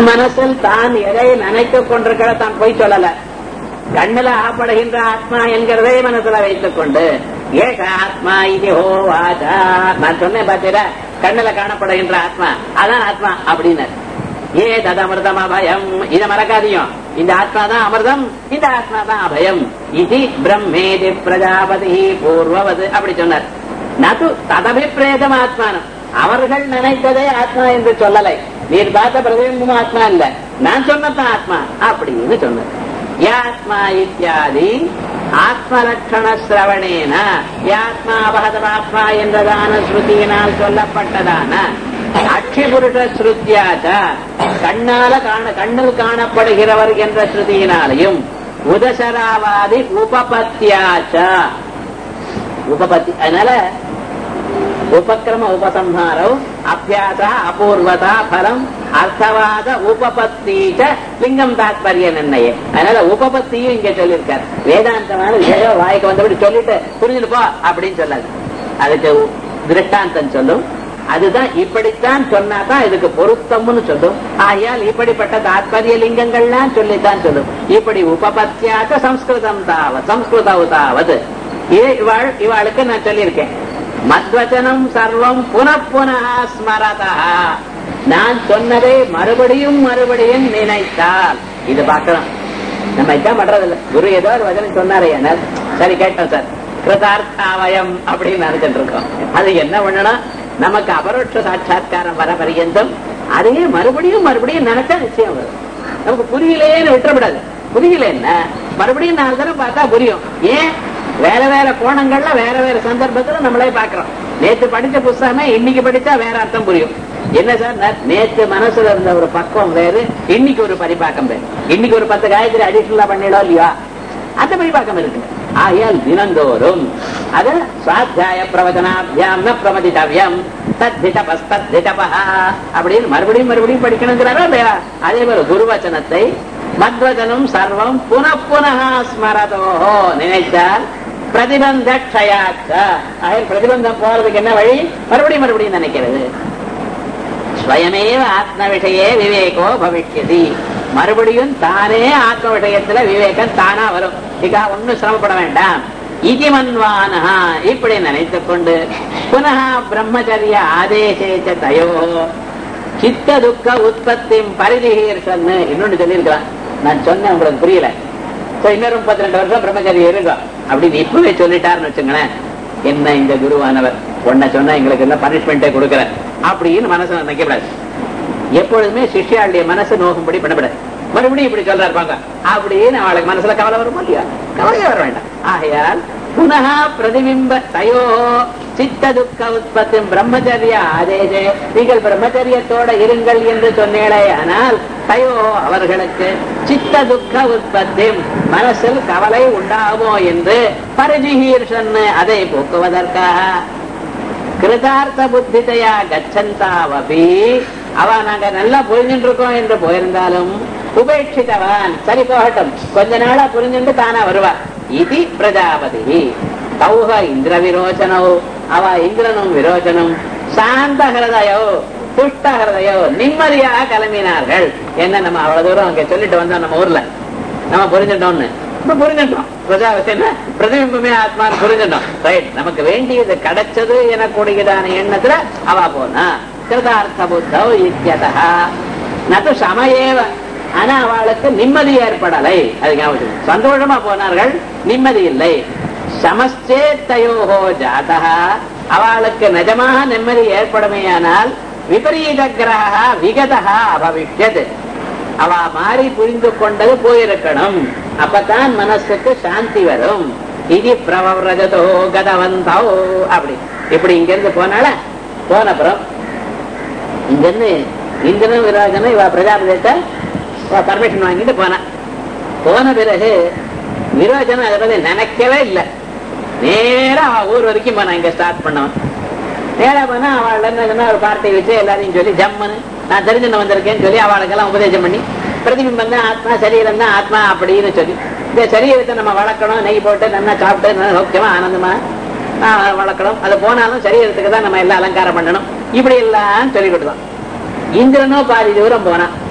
மனசில் தான் எதை நினைத்துக் கொண்டிருக்கிற தான் போய் சொல்லல கண்ணுல ஆப்படுகின்ற ஆத்மா என்கிறதை மனசுல வைத்துக் கொண்டு ஏக ஆத்மா இது ஹோ வாசா நான் சொன்னேன் பாத்தீரா கண்ணுல காணப்படுகின்ற ஆத்மா அதான் ஆத்மா அப்படின்னு ஏ தது அமிர்தம் அபயம் இதை மறக்காதியும் இந்த ஆத்மா தான் அமிர்தம் இந்த ஆத்மா தான் அபயம் இது பிரம்மேதி பிரஜாபதி பூர்வவது அப்படி சொன்னார் நது ததபிப்பிரேதம் ஆத்மானம் அவர்கள் நினைத்ததே ஆத்மா என்று சொல்லலை நீர் பார்த்த பிரதிபிம்பம் ஆத்மா இல்ல நான் சொன்னதான் ஆத்மா அப்படின்னு சொன்னார் யாத்மா இத்தியாதி ஆத்மலட்சண சிரவணேன யாத்மா அபகதமாத்மா என்றதான ஸ்ருதியினால் சொல்லப்பட்டதான அக்ஷிபுருஷ ஸ்ருத்தியாச்ச கண்ணால காண கண்ணில் காணப்படுகிறவர் என்ற ஸ்ருதியினாலையும் உதசராவாதி உபபத்தியாச்ச உபபத்தி அதனால உபக்கிரம உபசம்ஹாரம் அபியாச அபூர்வதா பலம் அர்த்தவாத உபபத்தீச்ச லிங்கம் தாத்பரிய நிர்ணய அதனால உபபத்தியும் இங்க சொல்லியிருக்காரு வேதாந்தமான ஏதோ வாய்க்கு வந்தபடி சொல்லிட்டு புரிஞ்சுட்டு போ அப்படின்னு சொல்லாது அதுக்கு திருஷ்டாந்தம் சொல்லும் அதுதான் இப்படித்தான் சொன்னாதான் இதுக்கு பொருத்தம்னு சொல்லும் ஆகையால் இப்படிப்பட்ட தாத்பரிய லிங்கங்கள்லாம் சொல்லித்தான் சொல்லும் இப்படி உபபத்தியாக சம்ஸ்கிருதம் தாவது சம்ஸ்கிருதம் தாவது இவாள் இவாளுக்கு நான் சொல்லியிருக்கேன் மத்வச்சனம் சர்வம் புனப்புன ஸ்மரதா நான் சொன்னதை மறுபடியும் மறுபடியும் நினைத்தால் இது பார்க்கலாம் நம்ம இதான் பண்றதில்ல குரு ஏதோ ஒரு வச்சனம் சொன்னாரே என்ன சரி கேட்டோம் சார் கிருதார்த்தாவயம் அப்படின்னு நினைச்சிட்டு இருக்கோம் அது என்ன பண்ணணும் நமக்கு அபரோட்ச சாட்சா்காரம் வர பரியந்தம் அதையே மறுபடியும் மறுபடியும் நினைச்சா நிச்சயம் வரும் நமக்கு புரியலையேன்னு விட்டுறக்கூடாது புரியல என்ன மறுபடியும் நாலு தடவை பார்த்தா புரியும் ஏன் வேற வேற கோணங்கள்ல வேற வேற சந்தர்ப்பத்துல நம்மளே பாக்குறோம் நேத்து படிச்ச புஸ்தகமே இன்னைக்கு படிச்சா வேற அர்த்தம் புரியும் என்ன சார் நேத்து மனசுல இருந்த ஒரு பக்குவம் வேறு இன்னைக்கு ஒரு பரிபாக்கம் வேறு இன்னைக்கு ஒரு பத்து காயத்ரி அடிஷனலா பண்ணிடும் இல்லையா அந்த பரிபாக்கம் இருக்கு ஆகையால் தினந்தோறும் அது சுவாத்தியாய பிரவச்சனாபியாம் ந பிரமதிதவ்யம் தத்திதபஸ்திதபா அப்படின்னு மறுபடியும் மறுபடியும் படிக்கணுங்கிறாரா இல்லையா அதே போல குருவச்சனத்தை மத்வதனம் சர்வம் புன புனः ஸ்மரதோ நினைத்தால் பிரதிபந்த க்ஷயாச்ச ஆகிய பிரதிபந்தம் போறதுக்கு என்ன வழி மறுபடியும் மறுபடியும் நினைக்கிறது ஸ்வயமேவ ஆத்ம விஷயே விவேகோ பவிஷ்யதி மறுபடியும் தானே ஆத்ம விஷயத்துல விவேகம் தானா வரும் இக்கா ஒன்னும் சிரமப்பட வேண்டாம் இதிமன்வானஹா இப்படி நினைத்துக் கொண்டு புனः பிரம்மச்சரிய ஆதேசேச்ச தயோ சித்த துக்க உற்பத்தி பரிதிகீர்ஷன்னு இன்னொன்னு சொல்லியிருக்கலாம் நான் சொன்னேன் உங்களுக்கு புரியல இன்னொரு முப்பத்தி ரெண்டு வருஷம் பிரம்மச்சரியம் இருக்கும் அப்படின்னு இப்பவே சொல்லிட்டாருன்னு வச்சுங்களேன் என்ன இந்த குருவானவர் உன்னை சொன்னா எங்களுக்கு என்ன பனிஷ்மெண்டே கொடுக்கற அப்படின்னு மனசு நினைக்கப்படாது எப்பொழுதுமே சிஷ்யாளுடைய மனசு நோக்கும்படி பண்ணப்படாது மறுபடியும் இப்படி சொல்றா இருப்பாங்க அப்படின்னு அவளுக்கு மனசுல கவலை வருமா இல்லையா கவலையே வர வேண்டாம் ஆகையால் புனः பிரதிபிம்ப தயோ சித்த துக்க உற்பத்தி பிரம்மச்சரிய ஆதேசே நீங்கள் பிரம்மச்சரியத்தோட இருங்கள் என்று சொன்னேளே ஆனால் தயோ அவர்களுக்கு சித்த துக்க உற்பத்தி மனசில் கவலை உண்டாகுமோ என்று பரிஜிஹீர்ஷன் அதை போக்குவதற்காக கிருதார்த்த புத்திதையா கச்சந்தாவபி அவ நாங்க நல்லா புரிஞ்சுட்டு இருக்கோம் என்று போயிருந்தாலும் உபேட்சித்தவான் சரி போகட்டும் கொஞ்ச நாளா புரிஞ்சுட்டு தானா வருவா இது பிரஜாபதி தௌஹ இந்திர விரோச்சனோ அவ இந்திரனும் விரோச்சனும் சாந்த ஹிருதயோ துஷ்ட ஹிருதயோ நிம்மதியாக கிளம்பினார்கள் என்ன நம்ம அவ்வளவு தூரம் அங்க சொல்லிட்டு வந்தோம் நம்ம ஊர்ல நம்ம புரிஞ்சுட்டோம்னு இப்ப புரிஞ்சுட்டோம் பிரஜாபதி என்ன பிரதிபிம்பமே ஆத்மான்னு புரிஞ்சுட்டோம் ரைட் நமக்கு வேண்டியது கிடைச்சது எனக்கூடியதான எண்ணத்துல அவ போனா கிருதார்த்த புத்தவ் இத்தியதா நது சமயேவ ஆனா அவளுக்கு நிம்மதி ஏற்படலை அது ஞாபகம் சந்தோஷமா போனார்கள் நிம்மதி இல்லை சமஸ்தேத்தயோகோ ஜாதா அவளுக்கு நிஜமாக நிம்மதி ஏற்படுமேயானால் விபரீத கிரக விகதா அபவிஷ்யது அவ மாறி புரிந்து கொண்டது போயிருக்கணும் அப்பதான் மனசுக்கு சாந்தி வரும் இது பிரவரஜதோ கதவந்தோ அப்படி இப்படி இங்க இருந்து போனால போனப்புறம் இங்க இருந்து இந்திரன் விராஜனும் இவ பிரஜாபதிட்ட பர்மிஷன் வாங்கிட்டு போனா போன பிறகு விரோஜனம் அதை பத்தி நினைக்கவே இல்லை நேரா அவ ஊர் வரைக்கும் போனா இங்க ஸ்டார்ட் பண்ணவன் நேரா போனா அவள் என்ன ஒரு பார்ட்டி வச்சு எல்லாரையும் சொல்லி ஜம்முன்னு நான் தெரிஞ்சு வந்திருக்கேன்னு சொல்லி அவளுக்கெல்லாம் உபதேசம் பண்ணி பிரதிபிம்பம் தான் ஆத்மா சரீரம் தான் ஆத்மா அப்படின்னு சொல்லி இந்த சரீரத்தை நம்ம வளர்க்கணும் நெய் போட்டு நல்லா சாப்பிட்டு நல்லா சௌக்கியமா ஆனந்தமா வளர்க்கணும் அது போனாலும் சரீரத்துக்கு தான் நம்ம எல்லாம் அலங்காரம் பண்ணணும் இப்படி எல்லாம் சொல்லி கொடுத்தோம் இந்திரனோ பாதி தூரம் போனான்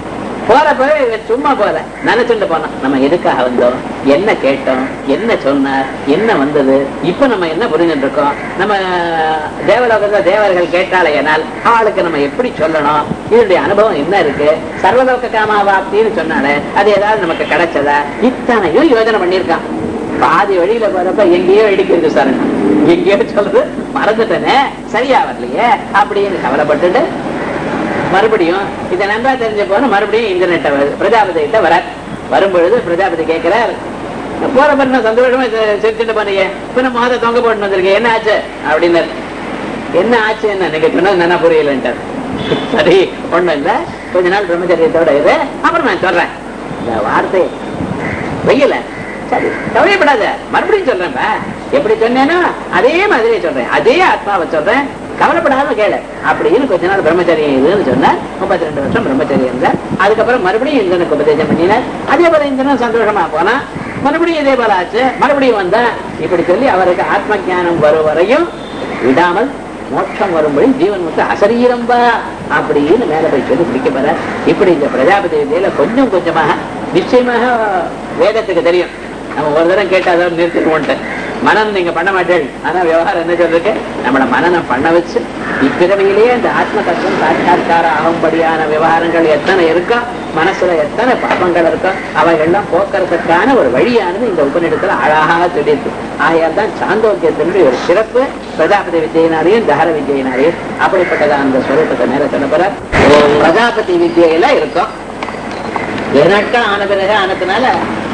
போறப்ப இவன் சும்மா போல நினைச்சுட்டு போனான் நம்ம எதுக்காக வந்தோம் என்ன கேட்டோம் என்ன சொன்னார் என்ன வந்தது இப்ப நம்ம என்ன புரிஞ்சுட்டு இருக்கோம் நம்ம தேவலோகத்துல தேவர்கள் கேட்டாலே என்னால் ஆளுக்கு நம்ம எப்படி சொல்லணும் இதனுடைய அனுபவம் என்ன இருக்கு சர்வலோக காமாவாப்தின்னு சொன்னாலே அது ஏதாவது நமக்கு கிடைச்சதா இத்தனையும் யோஜனை பண்ணியிருக்கான் பாதி வழியில போறப்ப எங்கேயோ இடிக்கிறது சார் எங்கேயோ சொல்றது மறந்துட்டேனே சரியா வரலையே அப்படின்னு கவலைப்பட்டுட்டு மறுபடியும் இதை நன்றா தெரிஞ்ச போன மறுபடியும் இன்டர்நெட்டை பிரஜாபதி கிட்ட வர வரும்பொழுது பிரஜாபதி கேட்கிறார் போற பண்ண சந்தோஷமா செ- சிரிச்சுட்டு போனீங்க இப்ப நம்ம மாத தொங்க போட்டு வந்திருக்கேன் என்ன ஆச்சு அப்படின்னு என்ன ஆச்சு என்ன நீங்க சொன்னது என்ன புரியலன்ட்டார் சரி ஒண்ணும் இல்ல கொஞ்ச நாள் பிரம்மச்சரியத்தோட இது அப்புறம் நான் சொல்றேன் இந்த வார்த்தை வெயில சரி கவலைப்படாத மறுபடியும் சொல்றேன்பா எப்படி சொன்னேனோ அதே மாதிரி சொல்றேன் அதே ஆத்மாவை சொல்றேன் கவலைப்படாத கேளு அப்படின்னு கொஞ்ச நாள் பிரம்மச்சரியம் இதுன்னு சொன்னார் முப்பத்தி ரெண்டு வருஷம் பிரம்மச்சரியம் இருந்தார் அதுக்கப்புறம் மறுபடியும் இந்திரனுக்கு உபதேசம் பண்ணினார் அதே போல இந்திரன் சந்தோஷமா போனா மறுபடியும் இதே போல ஆச்சு மறுபடியும் வந்தா இப்படி சொல்லி அவருக்கு ஆத்ம ஞானம் வரும் வரையும் விடாமல் மோட்சம் வரும்படி ஜீவன் வந்து அசரீரம்பா அப்படின்னு மேல போய் சொல்லி பிடிக்க போற இப்படி இந்த பிரஜாபதி விதியில கொஞ்சம் கொஞ்சமாக நிச்சயமாக வேதத்துக்கு தெரியும் நம்ம ஒரு தடவை கேட்டு அதை நிறுத்திடுவோன்ட்டு மனம் நீங்க பண்ண மாட்டேன் ஆனா விவகாரம் என்ன சொல்றதுக்கு நம்மள மனநம் பண்ண வச்சு இப்பிறவையிலேயே இந்த ஆத்ம தத்துவம் சாட்சா்கார ஆகும்படியான விவகாரங்கள் எத்தனை இருக்கோ மனசுல எத்தனை பாபங்கள் இருக்கோ அவைகள்லாம் போக்குறதுக்கான ஒரு வழியானது இந்த உபநிடத்துல அழகாக தெரியுது ஆகையால் தான் சாந்தோக்கியத்தினுடைய ஒரு சிறப்பு பிரஜாபதி வித்தியினாரையும் தகர வித்தியினாரையும் அப்படிப்பட்டதான் அந்த ஸ்வரூபத்தை நேர சொல்ல போற பிரஜாபதி வித்தியில இருக்கும் வெகு நாட்கள் ஆன பிறகு ஆனதுனால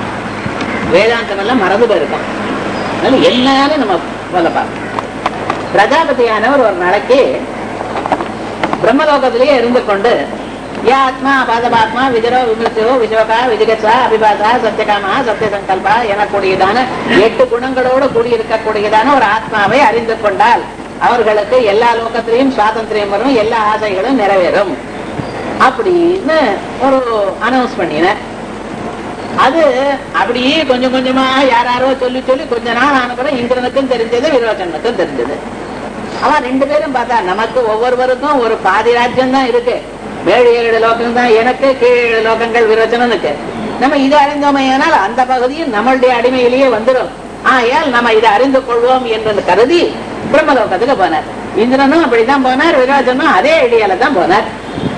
வேதாந்தம் எல்லாம் மறந்து போயிருக்கும் அதனால எல்லாரும் நம்ம சொல்ல பார்க்கணும் பிரஜாபதியானவர் ஒரு நாளைக்கு பிரம்மலோகத்திலேயே இருந்து கொண்டு யா ஆத்மா பாதபாத்மா விஜரோ விமர்சோ விஜோகா விஜிகசா அபிபாசா சத்தியகாமா சத்திய சங்கல்பா எனக்கூடியதான எட்டு குணங்களோடு கூடியிருக்கக்கூடியதான ஒரு ஆத்மாவை அறிந்து கொண்டால் அவர்களுக்கு எல்லா லோகத்திலையும் சுவாதந்திரியம் வரும் எல்லா ஆசைகளும் நிறைவேறும் அப்படின்னு ஒரு அனௌன்ஸ் பண்ணினேன் அது அப்படியே கொஞ்சம் கொஞ்சமா யாராரோ சொல்லி சொல்லி கொஞ்ச நாள் ஆன பிறகு இந்திரனுக்கும் தெரிஞ்சது விரோச்சனுக்கும் தெரிஞ்சது அவன் ரெண்டு பேரும் பார்த்தா நமக்கு ஒவ்வொருவருக்கும் ஒரு பாதி ராஜ்யம் தான் இருக்கு மேடு ஏழு லோகம் தான் எனக்கு கீழ் ஏழு லோகங்கள் விரோச்சனனுக்கு நம்ம இதை அறிந்தோமையானால் அந்த பகுதியும் நம்மளுடைய அடிமையிலேயே வந்துடும் ஆகையால் நம்ம இதை அறிந்து கொள்வோம் என்று கருதி பிரம்மலோகத்துக்கு போனார் இந்திரனும் அப்படிதான் போனார் விரோச்சனும் அதே ஐடியால தான் போனார்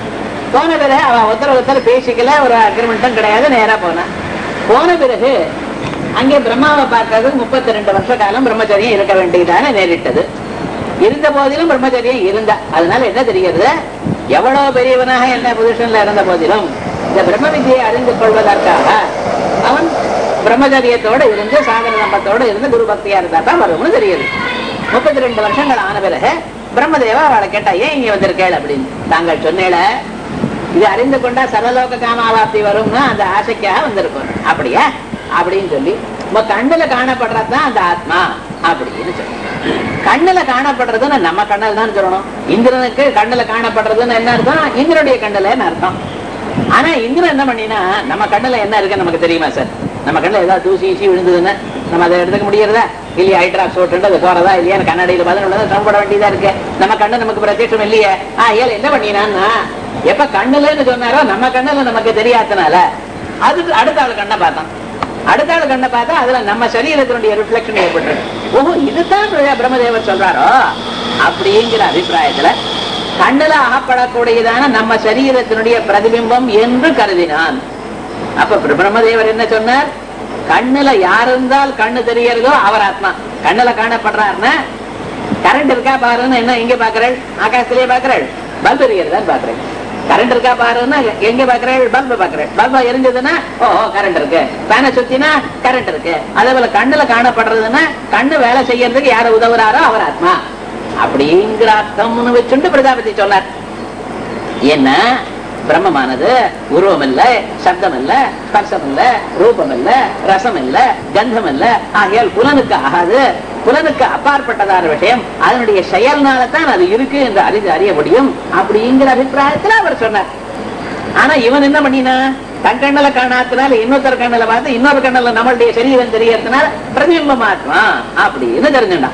போன பிறகு அவன் ஒருத்தர் ஒருத்தர் பேசிக்கல ஒரு அக்ரிமெண்ட்டும் கிடையாது நேரா போனான் போன பிறகு அங்கே பிரம்மாவை பார்க்கறதுக்கு முப்பத்தி ரெண்டு வருஷ காலம் பிரம்மச்சரியம் இருக்க வேண்டியதான நேரிட்டது இருந்த போதிலும் பிரம்மச்சரியம் இருந்தா அதனால என்ன தெரிகிறது எவ்வளவு பெரியவனாக என்ன பொசிஷன்ல இருந்த போதிலும் இந்த பிரம்ம வித்தியை அறிந்து கொள்வதற்காக அவன் பிரம்மச்சரியத்தோட இருந்து சாதன நம்பத்தோட இருந்து குரு பக்தியா இருந்தா தான் வரும்னு தெரியுது முப்பத்தி ரெண்டு வருஷங்கள் ஆன பிறகு பிரம்மதேவா அவளை கேட்டா ஏன் இங்க வந்திருக்கேள் அப்படின்னு தாங்கள் சொன்னேல இது அறிந்து கொண்டா சரலோக காமாவாப்தி வரும்னா அந்த ஆசைக்காக வந்திருக்கும் அப்படியா அப்படின்னு சொல்லி உங்க கண்ணுல காணப்படுறதுதான் அந்த ஆத்மா அப்படின்னு சொல்லி கண்ணுல காணப்படுறதுன்னு நம்ம கண்ணில் தான் சொல்லணும் இந்திரனுக்கு கண்ணுல காணப்படுறதுன்னு என்ன அர்த்தம் இந்திரனுடைய கண்ணுலன்னு அர்த்தம் ஆனா இந்திரன் என்ன பண்ணினா நம்ம கண்ணுல என்ன இருக்கு நமக்கு தெரியுமா சார் நம்ம கண்ணுல ஏதாவது தூசி ஈசி விழுந்ததுன்னு நம்ம அதை எடுத்துக்க முடியறதா இல்லையா ஹைட்ராக்ஸ் ஓட்டு அது போறதா இல்லையா கண்ணாடியில பதினொன்று சிரமப்பட வேண்டியதா இருக்கு நம்ம கண்ணு நமக்கு பிரத்யட்சம் இல்லையே ஆ ஏழு என்ன பண்ணினான்னா எப்ப கண்ணுலன்னு சொன்னாரோ நம்ம கண்ணுல நமக்கு தெரியாதனால அதுக்கு அடுத்த ஆள் கண்ணை பார்த்தான் அடுத்த ஆள் கண்ணை பார்த்தா அதுல நம்ம சரீரத்தினுடைய ரிஃப்ளெக்ஷன் ஏற்பட்டுருக்கு ஓஹோ இதுதான் பிரஜா- பிரம்மதேவர் சொல்றாரோ அப்படிங்கிற அபிப்பிராயத்துல கண்ணுல அகப்படக்கூடியதான நம்ம சரீரத்தினுடைய பிரதிபிம்பம் என்று கருதினான் அப்ப பிர- பிரம்மதேவர் என்ன சொன்னார் கண்ணுல யார் இருந்தால் கண்ணு தெரியறதோ அவர் ஆத்மா கண்ணுல காணப்படுறாருன்னா கரண்ட் இருக்கா பாருன்னு என்ன எங்க பாக்குறேன் ஆகாசத்திலேயே பாக்குறேன் பல்ப் எரியறதான் பாக்குறேன் கரண்ட் இருக்கா பாருன்னா எங்க பாக்குறேன் பல்ப பாக்குறேன் பல்ப எரிஞ்சதுன்னா ஓ கரண்ட் இருக்கு பேனை சுத்தினா கரண்ட் இருக்கு அதே போல கண்ணுல காணப்படுறதுன்னா கண்ணு வேலை செய்யறதுக்கு யாரு உதவுறாரோ அவர் ஆத்மா அப்படிங்கிற அர்த்தம்னு வச்சுட்டு பிரஜாபதி சொன்னார் என்ன பிரம்மமானது உருவம் இல்ல சப்தம் இல்ல ஸ்பர்சம் இல்ல ரூபம் இல்ல ரசம் இல்ல கந்தம் இல்ல ஆகையால் புலனுக்கு ஆகாது புலனுக்கு அப்பாற்பட்டதான விஷயம் அதனுடைய செயல்னால தான் அது இருக்கு என்று அறிந்து அறிய முடியும் அப்படிங்கிற அபிப்பிராயத்துல அவர் சொன்னார் ஆனா இவன் என்ன பண்ணினா தன் கண்ணுல காணாதனால இன்னொருத்தர் கண்ணுல பார்த்து இன்னொரு கண்ணுல நம்மளுடைய சரீரம் தெரியறதுனால பிரதிபிம்பமாக்குமா அப்படின்னு தெரிஞ்சுட்டான்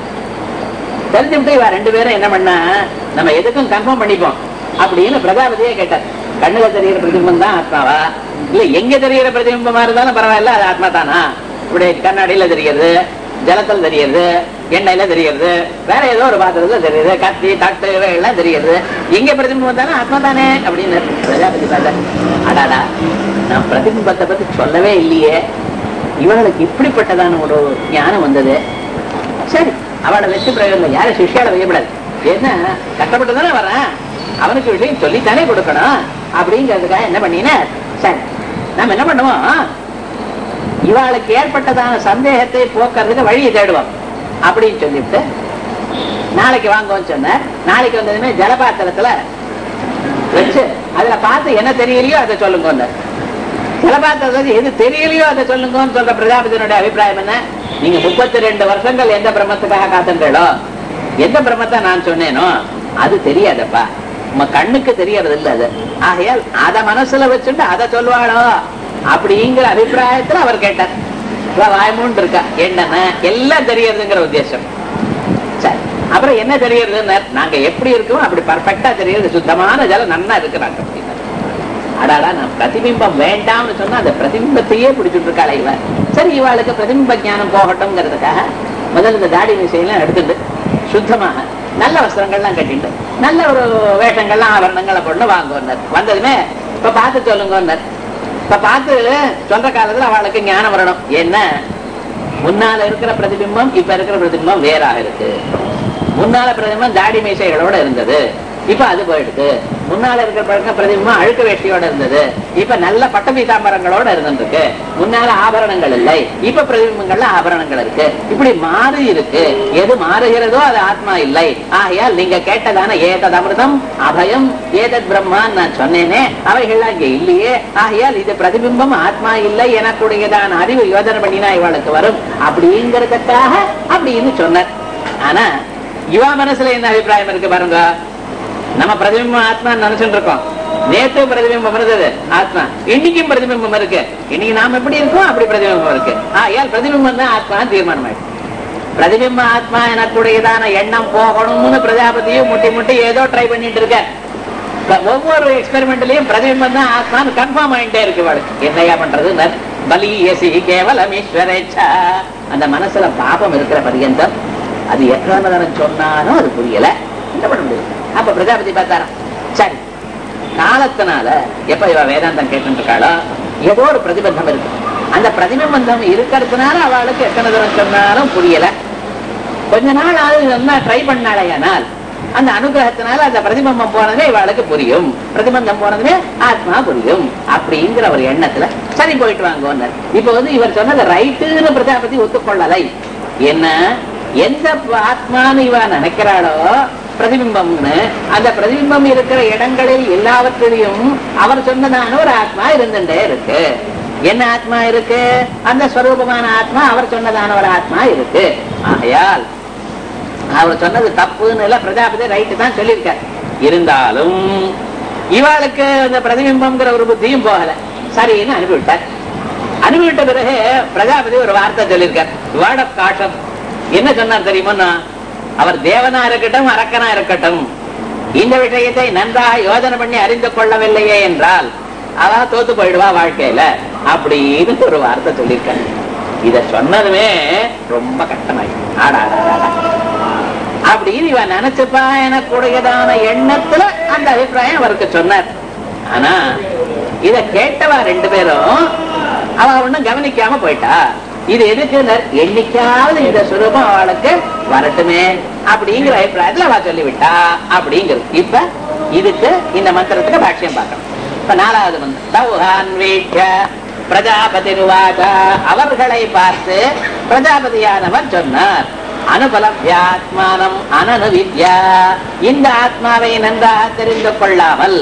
தெரிஞ்சுட்டு இவ ரெண்டு பேரும் என்ன பண்ணா நம்ம எதுக்கும் கன்ஃபார்ம் பண்ணிப்போம் அப்படின்னு பிரஜாபதியே கேட்டார் கண்ணுல தெரிகிற பிரதிபிம்பம் தான் ஆத்மாவா இல்ல எங்க தெரிகிற பிரதிபிம்பமா இருந்தாலும் பரவாயில்ல அது ஆத்மா தானா இப்படி கண்ணாடியில தெரிகிறது ஜலத்தில் தெரிகிறது எண்ணெயில தெரிகிறது வேற ஏதோ ஒரு பாத்திரத்துல தெரியுது கத்தி தட்டு எல்லாம் தெரிகிறது எங்க பிரதிபிம்பம் தானே ஆத்மா தானே அப்படின்னு பிரஜாபதி பார்த்தா அடாடா நான் பிரதிபிம்பத்தை பத்தி சொல்லவே இல்லையே இவங்களுக்கு இப்படிப்பட்டதான ஒரு ஞானம் வந்தது சரி அவளை வச்சு பிரயோஜனம் யாரும் சிஷ்யால வையப்படாது என்ன கஷ்டப்பட்டு தானே வரேன் அவனுக்கு விஷயம் சொல்லித்தானே கொடுக்கணும் அப்படிங்கிறதுக்காக என்ன பண்ணின சரி நம்ம என்ன பண்ணுவோம் இவாளுக்கு ஏற்பட்டதான சந்தேகத்தை போக்குறதுக்கு வழியை தேடுவோம் அப்படின்னு சொல்லிட்டு நாளைக்கு வாங்குவோம்னு சொன்னார் நாளைக்கு வந்ததுமே ஜலபாத்திரத்துல வச்சு அதுல பார்த்து என்ன தெரியலையோ அதை சொல்லுங்க ஜலபாத்திரத்துல எது தெரியலையோ அதை சொல்லுங்கன்னு சொல்ற பிரஜாபதியினுடைய அபிப்பிராயம் என்ன நீங்க முப்பத்தி ரெண்டு வருஷங்கள் எந்த பிரம்மத்துக்காக காத்துங்களோ எந்த பிரம்மத்தை நான் சொன்னேனோ அது தெரியாதப்பா உங்க கண்ணுக்கு தெரியறது இல்ல அது ஆகையால் அத மனசுல வச்சுட்டு அதை சொல்லுவாளோ அப்படிங்கிற அபிப்பிராயத்துல அவர் கேட்டார் இவ வாய்மூன் இருக்கா என்னென்ன எல்லாம் தெரியறதுங்கிற உத்தேசம் சரி அப்புறம் என்ன தெரியறதுன்னு நாங்க எப்படி இருக்கோம் அப்படி பர்ஃபெக்டா தெரியுது சுத்தமான ஜலம் நன்னா இருக்கிறாங்க அப்படின்னா அடாடா நான் பிரதிபிம்பம் வேண்டாம்னு சொன்னா அந்த பிரதிபிம்பத்தையே பிடிச்சிட்டு இருக்காளே இவ சரி இவாளுக்கு பிரதிபிம்ப ஞானம் போகட்டும்ங்கிறதுக்காக முதல்ல இந்த தாடி மீசையெல்லாம் எடுத்துட்டு சுத்தமாக நல்ல வஸ்திரங்கள்லாம் கட்டிட்டு நல்ல ஒரு வேஷங்கள்லாம் ஆபரணங்களை கொண்டு வாங்குவார் வந்ததுமே இப்ப பார்த்து சொல்லுங்க இப்ப பார்த்து சொல்ற காலத்துல அவளுக்கு ஞானம் வரணும் என்ன முன்னால இருக்கிற பிரதிபிம்பம் இப்ப இருக்கிற பிரதிபிம்பம் வேறாக இருக்கு முன்னால பிரதிபிம்பம் தாடி மீசைகளோட இருந்தது இப்ப அது போயிடுது முன்னால இருக்கிற பழக்கம் பிரதிபிம்பம் அழுக்கு வேஷ்டியோட இருந்தது இப்ப நல்ல பட்ட பீதாம்பரங்களோட இருந்துருக்கு முன்னால ஆபரணங்கள் இல்லை இப்ப பிரதிபிம்பங்கள்ல ஆபரணங்கள் இருக்கு இப்படி மாறி இருக்கு எது மாறுகிறதோ அது ஆத்மா இல்லை ஆகையால் நீங்க கேட்டதான ஏதத் அமிர்தம் அபயம் ஏதத் பிரம்மான்னு நான் சொன்னேனே அவைகள்லாம் இங்க இல்லையே ஆகையால் இது பிரதிபிம்பம் ஆத்மா இல்லை எனக்குடையதான அறிவு யோஜனை பண்ணினா இவளுக்கு வரும் அப்படிங்கிறதுக்காக அப்படின்னு சொன்னார் ஆனா யுவா மனசுல என்ன அபிப்பிராயம் இருக்கு பாருங்க நம்ம பிரதிபிம்பம் ஆத்மா நினைச்சுட்டு இருக்கோம் நேற்று பிரதிபிம்பம் இருந்தது ஆத்மா இன்னைக்கும் பிரதிபிம்பம் இருக்கு இன்னைக்கு நாம எப்படி இருக்கோம் அப்படி பிரதிபிம்பம் இருக்கு ஆகையால் பிரதிபிம்பம் தான் ஆத்மா தீர்மானம் ஆயிடுச்சு பிரதிபிம்ப ஆத்மா எனக்குடையதான எண்ணம் போகணும்னு பிரஜாபதியும் முட்டி முட்டி ஏதோ ட்ரை பண்ணிட்டு இருக்க இப்ப ஒவ்வொரு எக்ஸ்பெரிமெண்ட்லயும் பிரதிபிம்பம் தான் ஆத்மான்னு கன்ஃபார்ம் ஆயிட்டே இருக்கு இவளுக்கு என்னையா பண்றது பலி எசி கேவலம் ஈஸ்வரேச்சா அந்த மனசுல பாபம் இருக்கிற பரியந்தம் அது எத்தனை சொன்னாலும் அது புரியல என்ன பண்ண முடியும் அப்ப பிரஜாபதி பார்த்தாராம் சரி காலத்தினால எப்ப இவ வேதாந்தம் கேட்டு இருக்காளோ ஏதோ ஒரு பிரதிபந்தம் இருக்கு அந்த பிரதிபந்தம் இருக்கிறதுனால அவளுக்கு எத்தனை தூரம் சொன்னாலும் புரியல கொஞ்ச நாள் ஆளு நல்லா ட்ரை பண்ணாலேயானால் அந்த அனுகிரகத்தினால அந்த பிரதிபம்பம் போனதே இவளுக்கு புரியும் பிரதிபந்தம் போனதுமே ஆத்மா புரியும் அப்படிங்கிற ஒரு எண்ணத்துல சரி போயிட்டு வாங்க இப்ப வந்து இவர் சொன்னது ரைட்டுன்னு பிரஜாபதி ஒத்துக்கொள்ளலை என்ன எந்த ஆத்மான்னு இவ நினைக்கிறாளோ பிரதிபிம்பம்னு அந்த பிரதிபிம்பம் இருக்கிற இடங்களில் எல்லாவற்றிலையும் அவர் சொன்னதான ஒரு ஆத்மா இருந்துட்டே இருக்கு என்ன ஆத்மா இருக்கு அந்த ஸ்வரூபமான ஆத்மா அவர் சொன்னதான ஒரு ஆத்மா இருக்கு ஆகையால் அவர் சொன்னது தப்புன்னு இல்ல பிரஜாபதி ரைட்டு தான் சொல்லியிருக்கார் இருந்தாலும் இவாளுக்கு அந்த பிரதிபிம்பம்ங்கிற ஒரு புத்தியும் போகல சரின்னு அனுப்பிவிட்டார் அனுப்பிவிட்ட பிறகு பிரஜாபதி ஒரு வார்த்தை சொல்லியிருக்கார் வேர்ட் ஆஃப் காஷன் என்ன சொன்னார் தெரியுமா அவர் தேவனா இருக்கட்டும் அரக்கனா இருக்கட்டும் இந்த விஷயத்தை நன்றாக யோஜனை பண்ணி அறிந்து கொள்ளவில்லையே என்றால் அவ தோத்து போயிடுவா வாழ்க்கையில அப்படின்னு ஒரு வார்த்தை சொல்லியிருக்காரு இத சொன்னதுமே ரொம்ப கஷ்டமாயிடும் ஆடாடா அப்படின்னு இவன் நினைச்சுப்பா எனக்குடையதான எண்ணத்துல அந்த அபிப்பிராயம் அவருக்கு சொன்னார் ஆனா இத கேட்டவா ரெண்டு பேரும் அவ ஒண்ணும் கவனிக்காம போயிட்டா இது எதுக்கு என்னைக்காவது இந்த சுரூபம் அவளுக்கு வரட்டுமே அப்படிங்கிற அபிப்பிராயத்துல அவ சொல்லிவிட்டா அப்படிங்கிறது இப்ப இதுக்கு இந்த மந்திரத்துக்கு பாஷ்யம் பார்க்கணும் இப்ப நாலாவது மந்திரம் தௌஹான் வீட்ச பிரஜாபதி அவர்களை பார்த்து பிரஜாபதியானவர் சொன்னார் அனுபலவியாத்மானம் அனனு வித்யா இந்த ஆத்மாவை நன்றாக தெரிந்து கொள்ளாமல்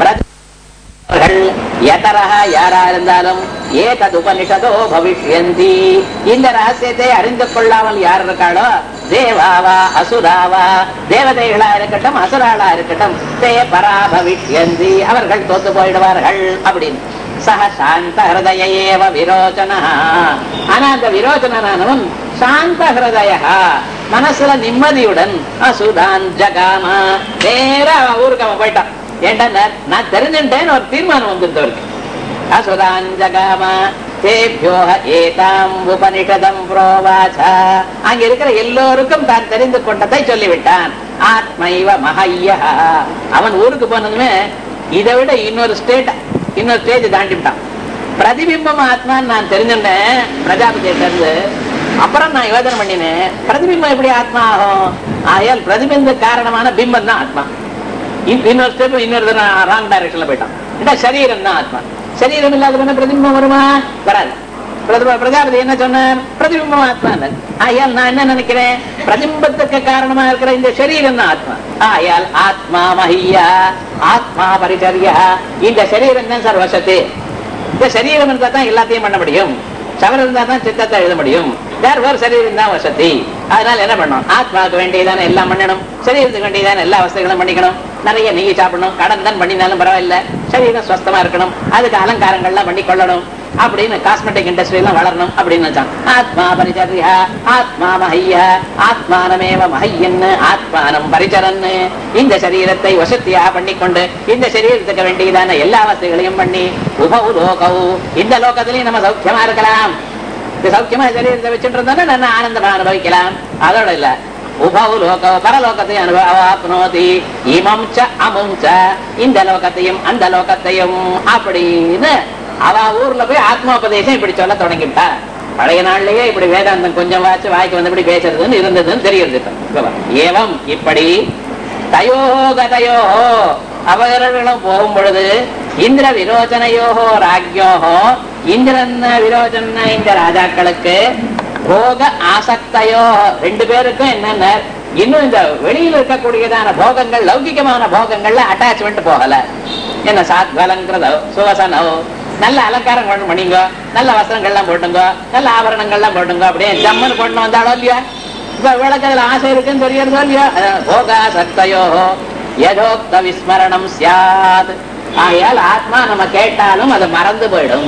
அவர்கள் எதரகா யாரா இருந்தாலும் ஏதது உபனிஷதோ பவிஷ்யந்தி இந்த ரகசியத்தை அறிந்து கொள்ளாமல் யார் இருக்காளோ தேவாவா அசுராவா தேவதைகளா இருக்கட்டும் அசுராளா இருக்கட்டும் தே பரா பவிஷ்யந்தி அவர்கள் தோத்து போயிடுவார்கள் அப்படின்னு சக சாந்த ஹிருதயேவ விரோச்சனா ஆனா அந்த விரோச்சனானவன் சாந்த ஹிருதய மனசுல நிம்மதியுடன் அசுதான் ஜகாமா நேர ஊருக்கு அவன் போயிட்டான் ஏண்டா நான் நான் தெரிஞ்சுட்டேன்னு ஒரு தீர்மானம் வந்துருது அவருக்கு அசுதாஞ்சகாம தேபியோ ஏதாம் உபனிஷதம் புரோவாச்ச அங்க இருக்கிற எல்லோருக்கும் தான் தெரிந்து கொண்டதை சொல்லிவிட்டான் ஆத்மைவ மகைய அவன் ஊருக்கு போனதுமே இதை விட இன்னொரு ஸ்டேட் இன்னொரு ஸ்டேஜ் தாண்டி விட்டான் பிரதிபிம்பம் ஆத்மான்னு நான் தெரிஞ்சுட்டேன் பிரஜாபதியிட்ட இருந்து அப்புறம் நான் யோஜனை பண்ணினேன் பிரதிபிம்பம் எப்படி ஆத்மா ஆகும் ஆகையால் பிரதிபிம்ப காரணமான பிம்பம் தான் ஆத்மா இன்- இன்னொரு ஸ்டெப் இன்னொரு ராங் டைரக்ஷன்ல போயிட்டான் இந்த சரீரம் தான் ஆத்மா சரீரம் இல்லாத பிரதிபிம்பம் வருமா வராது பிரதிப- பிரஜாபதி என்ன சொன்னார் பிரதிபிம்பம் ஆத்மா ஆயால் நான் என்ன நினைக்கிறேன் பிரதிபிம்பத்துக்கு காரணமா இருக்கிற இந்த சரீரம் தான் ஆத்மா ஆயால் ஆத்மா மஹியா ஆத்மா பரிச்சரியா இந்த சரீரம் தான் சார் வசத்து இந்த சரீரம் இருந்தா தான் எல்லாத்தையும் பண்ண முடியும் சவரம் இருந்தா தான் சித்தத்தை எழுத முடியும் வேற வேறு சரீரம் தான் வசதி அதனால என்ன பண்ணணும் ஆத்மாவுக்கு வேண்டியதான எல்லாம் பண்ணணும் சரீரத்துக்கு வேண்டியதான எல்லா வசதிகளும் பண்ணிக்கணும் நிறைய நெய் சாப்பிடணும் கடன் தான் பண்ணினாலும் பரவாயில்ல சரீரம் சுஸ்தமா இருக்கணும் அதுக்கு அலங்காரங்கள்லாம் பண்ணி கொள்ளணும் அப்படின்னு காஸ்மெட்டிக் இண்டஸ்ட்ரி எல்லாம் வளரணும் அப்படின்னு நினைச்சான் ஆத்மா பரிச்சரியா ஆத்மா மஹையா ஆத்மானமேவ மஹையன்னு ஆத்மானம் பரிச்சரன்னு இந்த சரீரத்தை வசத்தியா பண்ணிக்கொண்டு இந்த சரீரத்துக்கு வேண்டியதான எல்லா வசதிகளையும் பண்ணி உபவு லோகவு இந்த லோகத்திலையும் நம்ம சௌக்கியமா இருக்கலாம் இந்த சௌக்கியமா சரீரத்தை வச்சுட்டு இருந்தா நான் ஆனந்தமா அனுபவிக்கலாம் அதோட இல்ல உபவு லோக பரலோகத்தை அனுபவாப்னோதி இமம் ச அமும் ச இந்த லோகத்தையும் அந்த லோகத்தையும் அப்படின்னு அவ ஊர்ல போய் ஆத்மோபதேசம் இப்படி சொல்ல தொடங்கிவிட்டா பழைய நாள்லயே இப்படி வேதாந்தம் கொஞ்சம் வாச்சு வாய்க்கு வந்து இப்படி பேசுறதுன்னு இருந்ததுன்னு தெரியுது இப்ப. இப்ப வா. ஏவம் இப்படி தயோ கதையோ அவர்களும் போகும் பொழுது இந்திர விரோச்சனையோஹோ ராஜ்யோஹோ இந்திரன் விரோச்சன இந்த ராஜாக்களுக்கு போக ஆசக்தையோ ரெண்டு பேருக்கும் என்னென்ன இன்னும் இந்த வெளியில இருக்கக்கூடியதான போகங்கள் லௌகிகமான போகங்கள்ல அட்டாச்மெண்ட் போகல என்ன சாத்வலங்கிறதோ சுவசனோ நல்ல அலங்காரம் கொண்டு பண்ணிங்க நல்ல வஸ்திரங்கள்லாம் போட்டுங்க நல்ல ஆபரணங்கள்லாம் போட்டுங்க அப்படியே ஜம்முன்னு கொண்டு வந்தாலோ இல்லையா இப்ப விளக்கத்துல ஆசை இருக்குன்னு தெரியறதோ இல்லையா அதான் போகா சக்தையோ யதோக்த விஸ்மரணம் சியாத் ஆகையால் ஆத்மா நம்ம கேட்டாலும் அது மறந்து போயிடும்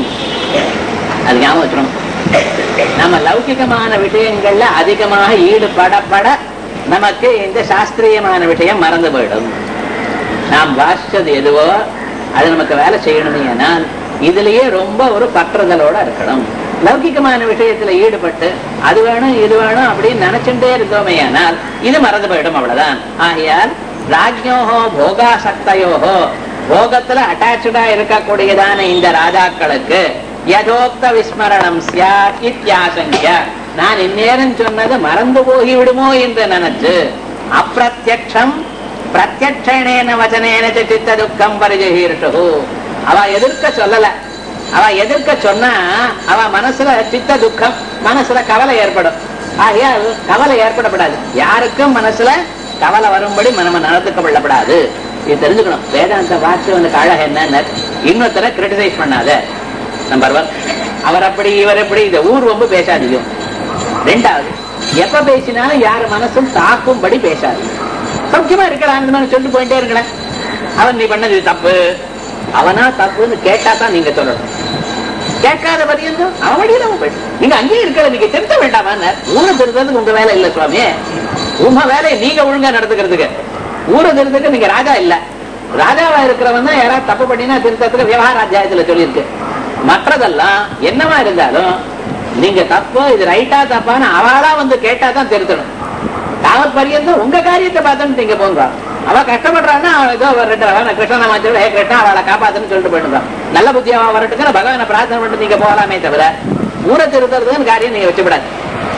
அது ஞாபகம் வச்சிடும் நம்ம லௌகிகமான விஷயங்கள்ல அதிகமாக ஈடுபடப்பட நமக்கு இந்த சாஸ்திரியமான விஷயம் மறந்து போயிடும் நாம் வாசிச்சது எதுவோ அது நமக்கு வேலை செய்யணுமே ஆனால் இதுலயே ரொம்ப ஒரு பற்றுதலோட இருக்கணும் லௌகிகமான விஷயத்துல ஈடுபட்டு அது வேணும் இது வேணும் அப்படின்னு நினைச்சுட்டே இருந்தோமே ஆனால் இது மறந்து போயிடும் அவ்வளவுதான் ஆகையால் ராஜ்யோஹோ போகாசக்தையோஹோ போகத்துல அட்டாச்சா இருக்கக்கூடியதான இந்த ராஜாக்களுக்கு யதோக்த விஸ்மரணம் சியாத் இத்தியாசங்க நான் இந்நேரம் சொன்னது மறந்து போகி விடுமோ என்று நினைச்சு அப்பிரத்யக்ஷம் பிரத்யக்ஷணேன வச்சனேன ச சித்த துக்கம் பரிஜகீர்ஷு அவ எதிர்க்க சொல்லல அவ எதிர்க்க சொன்னா அவ மனசுல சித்த துக்கம் மனசுல கவலை ஏற்படும் ஆகையால் கவலை ஏற்படப்படாது யாருக்கும் மனசுல கவலை வரும்படி நம்ம நடந்துக்க கொள்ளப்படாது இது தெரிஞ்சுக்கணும் வேதாந்த வாட்சியவனுக்கு அழகு என்ன இன்னொருத்தரை கிரிட்டிசைஸ் பண்ணாத நம்பர் ஒன் அவர் அப்படி இவர் எப்படி இந்த ஊர் ரொம்ப பேசாதீங்க ரெண்டாவது எப்ப பேசினாலும் யார் மனசும் தாக்கும்படி பேசாது சௌக்கியமா இருக்கலாம்னு சொல்லிட்டு போயிட்டே இருங்களேன் அவன் நீ பண்ணது இது தப்பு அவனா தப்புன்னு கேட்டா தான் நீங்க சொல்லணும் கேட்காத பரியந்தம் அவன் வழியில அவன் போயிட்டு நீங்க அங்கேயே இருக்கல நீங்க திருத்த வேண்டாமா ஊரை திருத்ததுக்கு உங்க வேலை இல்ல சுவாமி உங்க வேலையை நீங்க ஒழுங்கா நடத்துக்கிறதுக்கு ஊரை திருத்ததுக்கு நீங்க ராஜா இல்ல ராஜாவா இருக்கிறவன் தான் யாராவது தப்பு பண்ணினா திருத்தத்துக்கு விவகார அத்தியாயத்துல சொல்லியிருக்கு மற்றதெல்லாம் என்னவா இருந்தாலும் நீங்க தப்பு இது ரைட்டா தப்பான்னு அவளா வந்து கேட்டா தான் திருத்தணும் தாவத் பரியந்தம் உங்க காரியத்தை பார்த்துன்னு நீங்க போங்க அவ கஷ்டப்படுறான்னா அவன் ஏதோ ஒரு ரெண்டு அவன் கிருஷ்ணனை மாத்தி ஹே கிருஷ்ணா அவளை காப்பாத்துன்னு சொல்லிட்டு போயிட்டு நல்ல புத்தியாவா வரட்டுக்கு பகவானை பிரார்த்தனை பண்ணிட்டு நீங்க போகலாமே தவிர ஊரை திருத்துறதுன்னு காரியம் நீங்க வச்சுவிடாது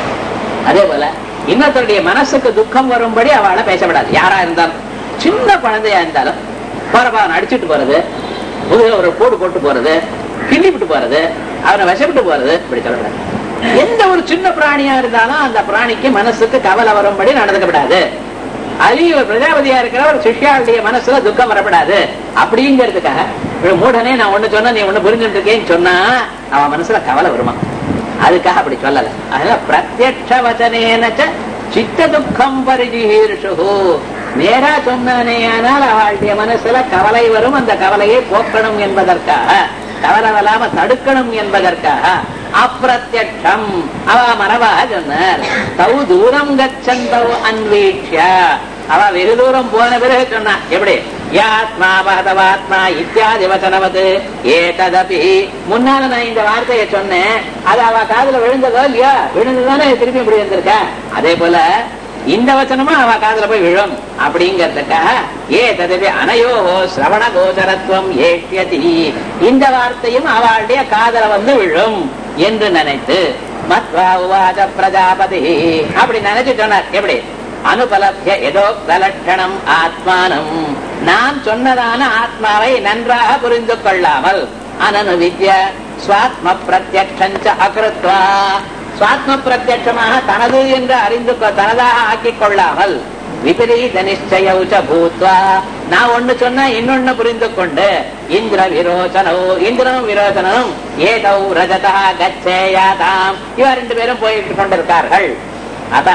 அதே போல இன்னொருத்தருடைய மனசுக்கு துக்கம் வரும்படி அவளை பேசப்படாது யாரா இருந்தாலும் சின்ன குழந்தையா இருந்தாலும் போறப்பாவன் அடிச்சுட்டு போறது முதுகுல ஒரு போடு போட்டு போறது கிள்ளி விட்டு போறது அவனை விஷப்பட்டு போறது இப்படி சொல்லக்கூடாது எந்த ஒரு சின்ன பிராணியா இருந்தாலும் அந்த பிராணிக்கு மனசுக்கு கவலை வரும்படி நடந்துக்கப்படாது அதுலயும் ஒரு பிரஜாபதியா இருக்கிற ஒரு சிஷ்யாளுடைய மனசுல துக்கம் வரப்படாது அப்படிங்கிறதுக்காக ஒரு மூடனே நான் ஒண்ணு சொன்னா நீ ஒண்ணு புரிஞ்சுட்டு இருக்கேன்னு சொன்னா அவன் மனசுல கவலை வருமா அதுக்காக அப்படி சொல்லல அதனால பிரத்யட்ச வச்சனேனச்ச சித்த துக்கம் பரிஜிஹீர்ஷு நேரா சொன்னானே ஆனால் அவளுடைய மனசுல கவலை வரும் அந்த கவலையை போக்கணும் என்பதற்காக கவலை வராம தடுக்கணும் என்பதற்காக அப்பிரத்யட்சம் அவ மரபாக சொன்னார் தௌ தூரம் கச்சந்தவ் அன்வீட்ச அவ வெகு தூரம் போன பிறகு சொன்னா எப்படி யாத்மா பகதவாத்மா இத்தியாதி வசனவது ஏததபி முன்னால நான் இந்த வார்த்தையை சொன்னேன் அது அவ காதுல விழுந்ததோ இல்லையா விழுந்துதானே திருப்பி இப்படி வந்திருக்க அதே போல இந்த வச்சனமும் அவ காதுல போய் விழும் அப்படிங்கறதுக்காக ஏ ததவி அனையோ சிரவண கோச்சரத்துவம் ஏஷ்யதி இந்த வார்த்தையும் அவளுடைய காதல வந்து விழும் என்று நினைத்து மத்வா உவாத பிரஜாபதி அப்படி நினைச்சு சொன்னார் எப்படி அனுபலப்ய ஏதோ லட்சணம் ஆத்மானம் நான் சொன்னதான ஆத்மாவை நன்றாக புரிந்து கொள்ளாமல் அனனு வித்ய சுவாத்ம பிரத்யக்ஷஞ்ச அகிருத்வா சுவாத்ம பிரத்யட்சமாக தனது என்று அறிந்து கொ- தனதாக ஆக்கிக் கொள்ளாமல் விபரீத நிச்சயவுச்ச பூத்வா நான் ஒண்ணு சொன்னா இன்னொன்னு புரிந்து கொண்டு இந்திர விரோச்சனோ இந்திரனும் விரோச்சனும் ஏதோ ரஜதா கச்சேயாதாம் இவ ரெண்டு பேரும் போயிட்டு கொண்டிருக்கார்கள் அத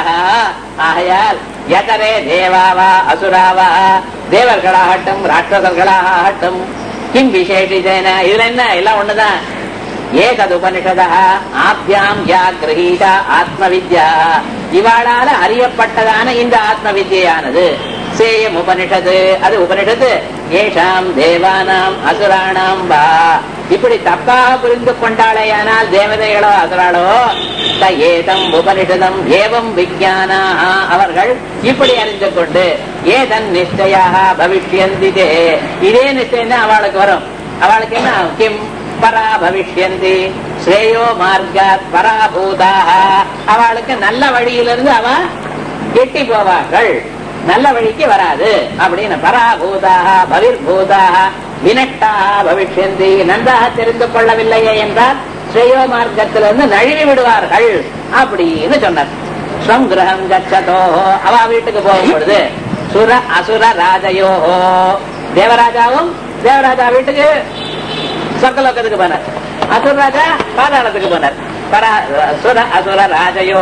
ஆகையால் எதரே தேவாவா அசுராவா தேவர்களாகட்டும் ராட்சசர்களாகட்டும் கிம் விசேஷிதேன இதுல என்ன எல்லாம் ஒண்ணுதான் ஏகதுபனிஷத ஆப்யாம் யா கிரகீதா ஆத்ம வித்யா இவாளால அறியப்பட்டதான இந்த ஆத்ம வித்யானது சேயம் உபனிஷது அது உபனிஷத்து ஏஷாம் தேவானாம் அசுராணாம் வா இப்படி தப்பாக புரிந்து கொண்டாளேயானால் தேவதைகளோ அசுராளோ த ஏதம் உபனிஷதம் ஏவம் விஜயானா அவர்கள் இப்படி அறிந்து கொண்டு ஏதன் நிச்சயாக பவிஷ்யந்தி தே. இதே நிச்சயம் தான் அவளுக்கு வரும் அவளுக்கு என்ன கிம் பரா பவிஷ்யந்தி ஸ்ரேயோ மார்க்காத் பராபூதாக அவளுக்கு நல்ல வழியிலிருந்து அவ எட்டி போவார்கள் நல்ல வழிக்கு வராது அப்படின்னு பராபூதாக பவிர்பூதாக வினட்டாக பவிஷ்யந்தி நன்றாக தெரிந்து கொள்ளவில்லையே என்றால் ஸ்ரேயோ மார்க்கத்திலிருந்து நழுவி விடுவார்கள் அப்படின்னு சொன்னார் ஸ்வம் கிரகம் கச்சதோ அவ வீட்டுக்கு போகும் பொழுது சுர அசுர ராஜயோஹோ தேவராஜாவும் தேவராஜா வீட்டுக்கு சொர்க்கலோகத்துக்கு போனார் அசுர ராஜா பாதாளத்துக்கு போனார் பரா அசுர அசுர ராஜயோ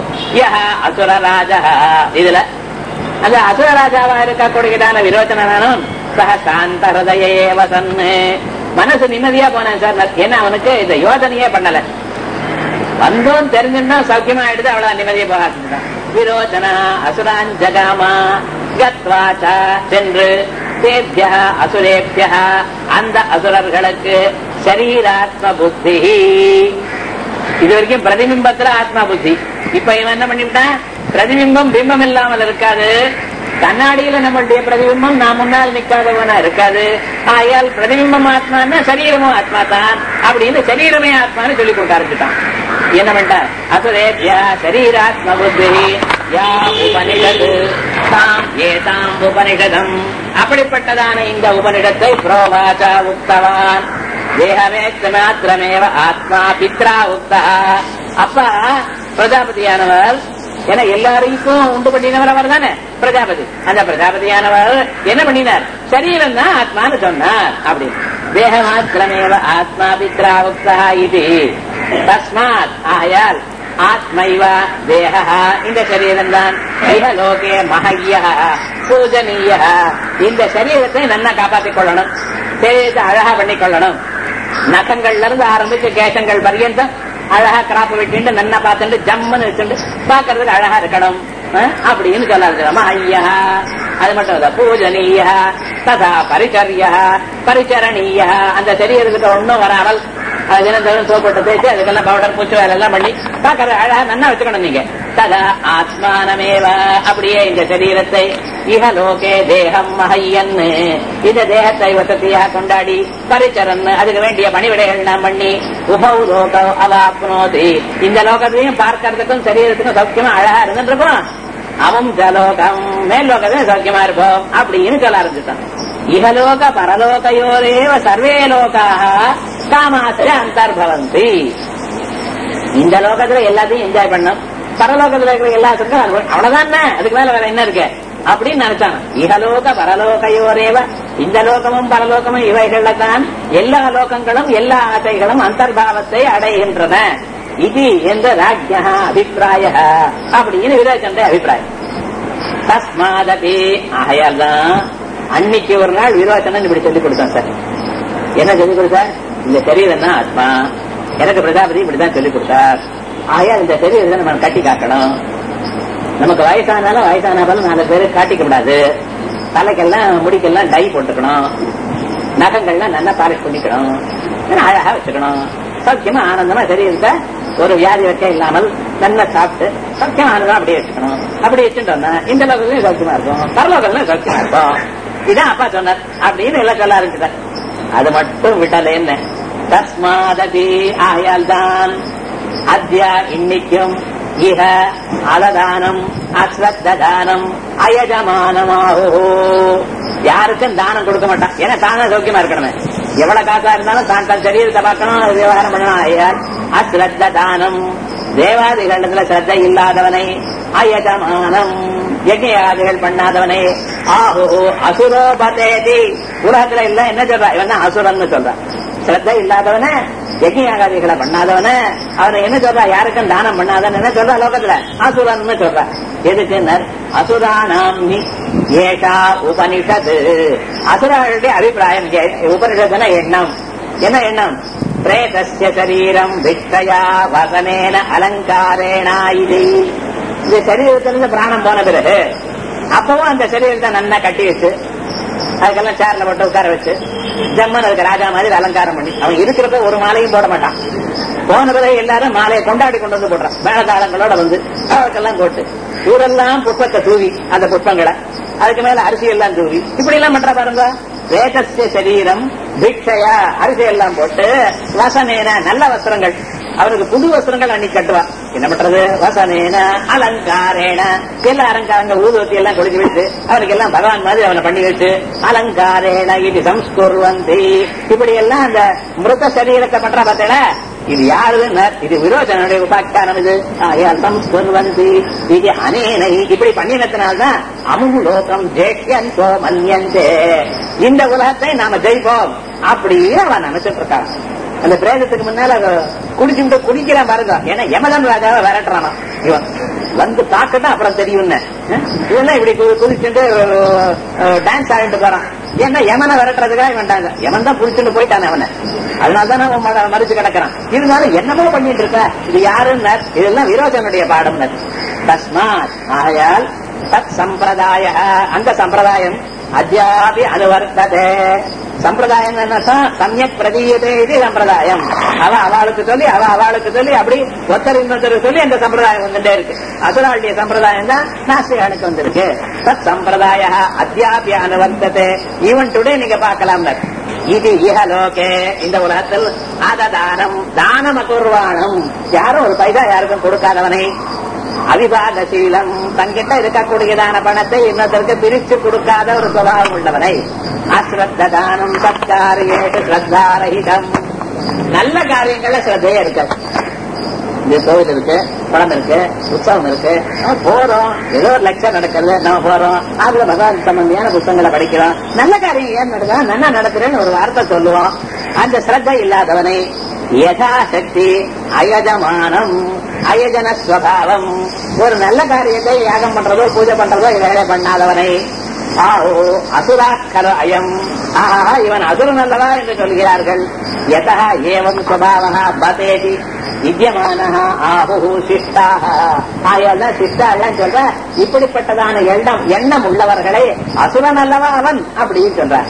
யஹ அசுர ராஜா இதுல அந்த அசுர ராஜாவா இருக்கக்கூடியதான விரோச்சனானும் சக சாந்த ஹிருதயே வசன்னு மனசு நிம்மதியா போனேன் சார் என்ன அவனுக்கு இந்த யோசனையே பண்ணல வந்தோம் தெரிஞ்சுன்னா சௌக்கியமா ஆயிடுது அவ்வளவு நிம்மதியை போகாது விரோச்சனா அசுரான் ஜகாமா கத்வாச்சா சென்று தேபிய அசுரேபிய அந்த அசுரர்களுக்கு சரீராத்ம புத்தி இது வரைக்கும் பிரதிபிம்பத்துல ஆத்மா புத்தி இப்ப இவன் என்ன பண்ணிவிட்டான் பிரதிபிம்பம் பிம்பம் இல்லாமல் இருக்காது கண்ணாடியில நம்மளுடைய பிரதிபிம்பம் நான் முன்னால் நிக்காதவனா இருக்காது ஆயால் பிரதிபிம்பம் ஆத்மான்னா சரீரமும் ஆத்மா தான் அப்படின்னு சரீரமே ஆத்மான்னு சொல்லி கொடுக்க ஆரம்பிச்சுட்டான் என்ன பண்ணிட்டார் அசுரேபியா சரீராத்ம புத்தி யா உபனிஷது தாம் ஏதாம் உபனிஷதம் அப்படிப்பட்டதான இந்த உபனிஷத்தை புரோவாச்சா உக்தவான் தேகமேத்த மாத்திரமேவ ஆத்மா பித்ரா உக்தா அப்ப பிரஜாபதியானவர் ஏன்னா எல்லாருக்கும் உண்டு பண்ணினவர் அவர் தானே பிரஜாபதி அந்த பிரஜாபதியானவர் என்ன பண்ணினார் சரீரம் தான் ஆத்மான்னு சொன்னார் அப்படின்னு தேக மாத்திரமேவ ஆத்மா பித்ரா உக்தா இது தஸ்மாத் ஆயால் ஆத்மைவ தேக இந்த சரீரம் தான் லோகே மகைய பூஜனீய இந்த சரீரத்தை நல்லா காப்பாற்றிக் கொள்ளணும் சரீரத்தை அழகா பண்ணிக்கொள்ளணும் நகங்கள்ல இருந்து ஆரம்பிச்சு கேசங்கள் பர்யந்தம் அழகா கிராப் வெட்டிட்டு நன்னா பார்த்துட்டு ஜம்முன்னு வச்சுட்டு பாக்குறதுக்கு அழகா இருக்கணும் அஹ், அப்படின்னு சொல்லாது ஐயா அது மட்டும் இல்ல பூஜனீய ததா பரிச்சரிய பரிச்சரணீய அந்த சரீரத்துக்கு ஒண்ணும் வராமல் அது தினந்தோறும் சோப்பட்டு தேய்ச்சி அதுக்கெல்லாம் பவுடர் பூச்சி வேலை எல்லாம் பண்ணி பாக்குறது அழகா நன்னா வச்சுக்கணும் நீங்க ததா ஆத்மானமேவ அப்படியே இந்த சரீரத்தை இஹலோகே தேகம் மகையன்னு இந்த தேகத்தை வசதியாக கொண்டாடி பரிச்சரன் அதுக்கு வேண்டிய பணிவிடைகள் நாம் பண்ணி உபௌ லோக அவாப்னோதி இந்த லோகத்தையும் பார்க்கறதுக்கும் சரீரத்துக்கும் சௌக்கியமா அழகா இருந்துட்டு இருக்கும் அவன் ஜலோகம் மேல் லோகத்தையும் சௌக்கியமா இருப்போம் அப்படின்னு சொல்ல ஆரம்பிச்சுட்டான் இகலோக பரலோகயோரேவ சர்வே லோகாக காமாசிர அந்தர்பவந்தி இந்த லோகத்துல எல்லாத்தையும் என்ஜாய் பண்ணும் பரலோகத்துல இருக்கிற எல்லாத்துக்கும் அனுபவம். அவ்வளவுதான் அதுக்கு மேல வேற என்ன இருக்கு அப்படின்னு நினைச்சாங்க இகலோக பரலோகையோரேவ இந்த லோகமும் பரலோகமும் இவைகள்ல தான் எல்லா லோகங்களும் எல்லா ஆசைகளும் அந்தர்பாவத்தை அடைகின்றன இது என்ற ராஜ்யா அபிப்பிராய அப்படின்னு விவேகந்த அபிப்பிராயம் தஸ்மாதபி ஆகையால் தான் அன்னைக்கு ஒரு நாள் விரோச்சனன் இப்படி சொல்லிக் கொடுத்தான் சார் என்ன சொல்லிக் கொடுத்தார் இந்த சரீரம் தான் ஆத்மா எனக்கு பிரஜாபதி இப்படிதான் சொல்லிக் கொடுத்தார் ஆகையால் இந்த சரீரத்தை நம்ம கட்டி காக்கணும் நமக்கு வயசானாலும் வயசானாலும் நாலு பேரு காட்டிக்க கூடாது தலைக்கெல்லாம் முடிக்கெல்லாம் டை போட்டுக்கணும் நகங்கள்லாம் நல்லா பாலிஷ் பண்ணிக்கணும் நல்லா அழகா வச்சுக்கணும் சௌக்கியமா ஆனந்தமா சரீரத்தை ஒரு வியாதி வைக்க இல்லாமல் நல்லா சாப்பிட்டு சௌக்கியமா ஆனந்தமா அப்படியே வச்சுக்கணும் அப்படி வச்சுட்டோம்னா இந்த லோகத்துலயும் சௌக்கியமா இருக்கும் பரலோகத்துலயும் சௌக்கியமா இருக்கும் இதான் அப்பா சொன்னார் அப்படின்னு எல்லாம் சொல்ல ஆரம்பிச்சுட்டார் அது மட்டும் விட்டல என்ன தஸ்மாதபி ஆயால் தான் அத்யா இன்னைக்கும் இஹ அலதானம் அஸ்வத்தானம் அயஜமானமாகோ யாருக்கும் தானம் கொடுக்க மாட்டான் ஏன்னா தானே சௌக்கியமா இருக்கணுமே எவ்வளவு காசா இருந்தாலும் தான் தன் சரீரத்தை பார்க்கணும் அது விவகாரம் பண்ணணும் ஐயார் அஸ்ரத்த தானம் தேவாதிகளத்துல ஸ்ரத்த இல்லாதவனை அயஜமானம் யஜ்யாதிகள் பண்ணாதவனை ஆஹோ அசுரோபதேதி உலகத்துல இல்ல என்ன சொல்றா இவன் தான் அசுரன்னு சொல்றான் ஸ்ரத்த இல்லாதவன யஜ்யாகாதிகளை பண்ணாதவன அவனை என்ன சொல்றா யாருக்கும் தானம் பண்ணாதவன் என்ன சொல்றா லோகத்துல அசுரன்னு சொல்றா எதுக்கு அசுராணாம் ஏகா உபனிஷத்து அசுரர்களுடைய அபிப்பிராயம் உபனிஷத்துன எண்ணம் என்ன எண்ணம் பிரேதஸ்ய சரீரம் விக்ஷயா வசனேன அலங்காரேனா இது இந்த சரீரத்திலிருந்து பிராணம் போன பிறகு அப்பவும் அந்த சரீரத்தை நல்லா கட்டி வச்சு அதுக்கெல்லாம் சேர்ல போட்டு உட்கார வச்சு ஜம்மன் அதுக்கு ராஜா மாதிரி அலங்காரம் பண்ணி அவன் இருக்கிறப்ப ஒரு மாலையும் போட மாட்டான் போன பிறகு எல்லாரும் மாலையை கொண்டாடி கொண்டு வந்து போடுறான் மேலதாளங்களோட வந்து அவருக்கெல்லாம் போட்டு ஊரெல்லாம் புஷ்பத்தை தூவி அந்த புஷ்பங்களை அதுக்கு மேல அரிசி எல்லாம் தூவி இப்படி எல்லாம் பண்ற பாருங்க வேகசிய சரீரம் பிக்ஷையா அரிசி எல்லாம் போட்டு வசனேன நல்ல வஸ்திரங்கள் அவனுக்கு புது வஸ்திரங்கள் அன்னைக்கு கட்டுவா என்ன பண்றது வசனேன அலங்காரேன எல்லா அலங்காரங்க ஊதுவத்தி எல்லாம் கொடுத்து விட்டு அவனுக்கு எல்லாம் பகவான் மாதிரி அவனை பண்ணி வச்சு அலங்காரேன இது சம்ஸ்குர்வந்தி இப்படி எல்லாம் அந்த மிருத சரீரத்தை பண்ற பார்த்தேல இது யாருன்னு இது விரோச்சனுடைய உபாக்கியானம் இது ஆயால் சம்ஸ்குர்வந்தி இது அனேனை இப்படி பண்ணினத்தினால்தான் அமுகு லோகம் ஜெயந்தோ மன்யந்தே இந்த உலகத்தை நாம ஜெயிப்போம் அப்படின்னு அவன் நினைச்சிட்டு இருக்கான் அந்த பிரேதத்துக்கு முன்னால குடிச்சுட்டு குடிக்கிறான் பாருங்க ஏன்னா யமதன் ராஜாவை விரட்டுறானா இவன் வந்து தாக்கட்டும் அப்புறம் தெரியும் இவன் இப்படி குதிச்சுட்டு டான்ஸ் ஆடிட்டு போறான் ஏன்னா யமனை விரட்டுறதுக்காக வேண்டாங்க யமன் தான் புடிச்சுட்டு போயிட்டான் அவனை அதனாலதான் அவன் மறிச்சு கிடக்கிறான் இருந்தாலும் என்னமோ பண்ணிட்டு இருக்க இது யாருன்னு இதெல்லாம் விரோச்சனுடைய பாடம் தஸ்மாத் ஆகையால் தத் சம்பிரதாய அந்த சம்பிரதாயம் அத்தியாபி அனுவர்த்ததே சம்பிரதாயம் என்ன சமயக் பிரதீயதே இது சம்பிரதாயம் அவ அவளுக்கு சொல்லி அவ அவளுக்கு சொல்லி அப்படி ஒருத்தர் இன்னொருத்தர் சொல்லி அந்த சம்பிரதாயம் வந்துட்டே இருக்கு அசுராளுடைய சம்பிரதாயம் தான் நாஸ்திகானுக்கு வந்திருக்கு தத் சம்பிரதாய அத்தியாபி அனுவர்த்ததே ஈவன் டுடே நீங்க பார்க்கலாம் இது இஹலோகே இந்த உலகத்தில் அததானம் தானம் அகுர்வானம் யாரும் ஒரு பைசா யாருக்கும் கொடுக்காதவனை அவிபாகசீலம் தங்கிட்ட இருக்கக்கூடியதான பணத்தை இன்னொருத்தருக்கு பிரிச்சு கொடுக்காத ஒரு சுபாவம் உள்ளவனை அஸ்ரத்தானம் சத்காரியேட்டு ஸ்ரத்தாரகிதம் நல்ல காரியங்கள்ல ஸ்ரத்தையே இருக்காது இந்த கோவில் இருக்கு படம் இருக்கு உற்சவம் இருக்கு நம்ம போறோம் ஏதோ ஒரு லட்சம் நடக்கிறது நம்ம போறோம் அதுல பகவான் சம்பந்தியான புத்தகங்களை படிக்கிறோம் நல்ல காரியம் ஏன் நடக்குதா நல்லா நடக்கிறேன்னு ஒரு வார்த்தை சொல்லுவோம் அந்த ஸ்ரத்த இல்லாதவனை யதாசக்தி அயஜமானம் அயஜன ஸ்வபாவம் ஒரு நல்ல காரியத்தை யாகம் பண்றதோ பூஜை பண்றதோ வேலை பண்ணாதவனை ஆஹோ அசுராக்கர அயம் ஆஹா இவன் அசுரன் அல்லவா என்று சொல்கிறார்கள் யதா ஏவம் சுபாவா பதேதி வித்தியமான ஆஹு சிஷ்டாக ஆயெல்லாம் சிஷ்டாலாம் சொல்ற இப்படிப்பட்டதான எண்ணம் எண்ணம் உள்ளவர்களை அசுரன் அல்லவா அவன் அப்படின்னு சொல்றார்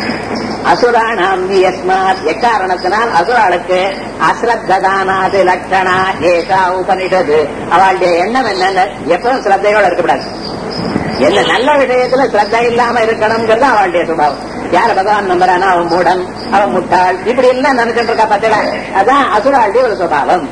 அசுராணாம் யஸ்மாத் எக்காரணத்தினால் அசுராளுக்கு அஸ்ரத்ததானாது லட்சணா ஏகா உபனிஷது அவளுடைய எண்ணம் என்னன்னு எப்பவும் ஸ்ரத்தையோட இருக்கக்கூடாது என்ன நல்ல விஷயத்துல ஸ்ரத்த இல்லாம இருக்கணுங்கிறது அவளுடைய சுபாவம் யார பகவான் நம்புறானா அவன் மூடன் அவன் முட்டாள் இப்படி எல்லாம் நினைச்சிட்டு இருக்கா பத்தில அதான் அசுராளுடைய ஒரு சுபாவம்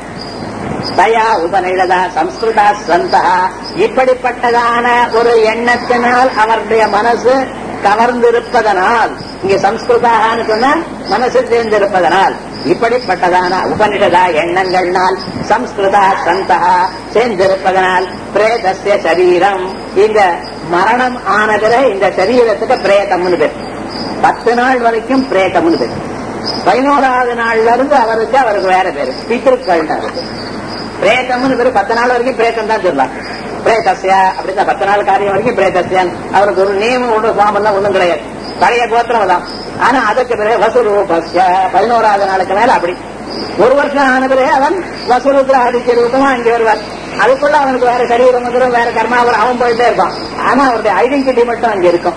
தயா உபநிடதா சம்ஸ்கிருதா சந்தா இப்படிப்பட்டதான ஒரு எண்ணத்தினால் அவருடைய மனசு கவர்ந்திருப்பதனால் இங்க சம்ஸ்கிருதான்னு சொன்னால் மனசு சேர்ந்திருப்பதனால் இப்படிப்பட்டதான உபனிடதா எண்ணங்கள்னால் சம்ஸ்கிருதா சந்தா சேர்ந்திருப்பதனால் பிரேதஸ்ய சரீரம் இந்த மரணம் ஆனதுல இந்த சரீரத்துக்கு பிரேதம்னு பேர் பத்து நாள் வரைக்கும் பிரேதம்னு பேர் பதினோராவது நாள்ல இருந்து அவருக்கு அவருக்கு வேற பேரு பித்திருக்கள் இருக்கு பிரேதம்னு பேரு பத்து நாள் வரைக்கும் பிரேதம் தான் சொல்லலாம் பிரேதஸ்யா அப்படிதான் பத்து நாள் காரியம் வரைக்கும் பிரேதஸ்யான் அவருக்கு ஒரு நியமம் ஒன்று சாமெல்லாம் ஒண்ணும் கிடையாது பழைய கோத்திரம் தான் ஆனா அதுக்கு பிறகு வசுரூபஸ்ய பதினோராவது நாளுக்கு மேல அப்படி ஒரு வருஷம் ஆன பிறகு அவன் வசுருத்ர ஆதித்ய ரூபமா இங்க வருவார் அதுக்குள்ள அவனுக்கு வேற சரீரம் வந்துடும் வேற கர்மாவரம் அவன் போயிட்டே இருப்பான் ஆனா அவருடைய ஐடென்டிட்டி மட்டும் அங்க இருக்கும்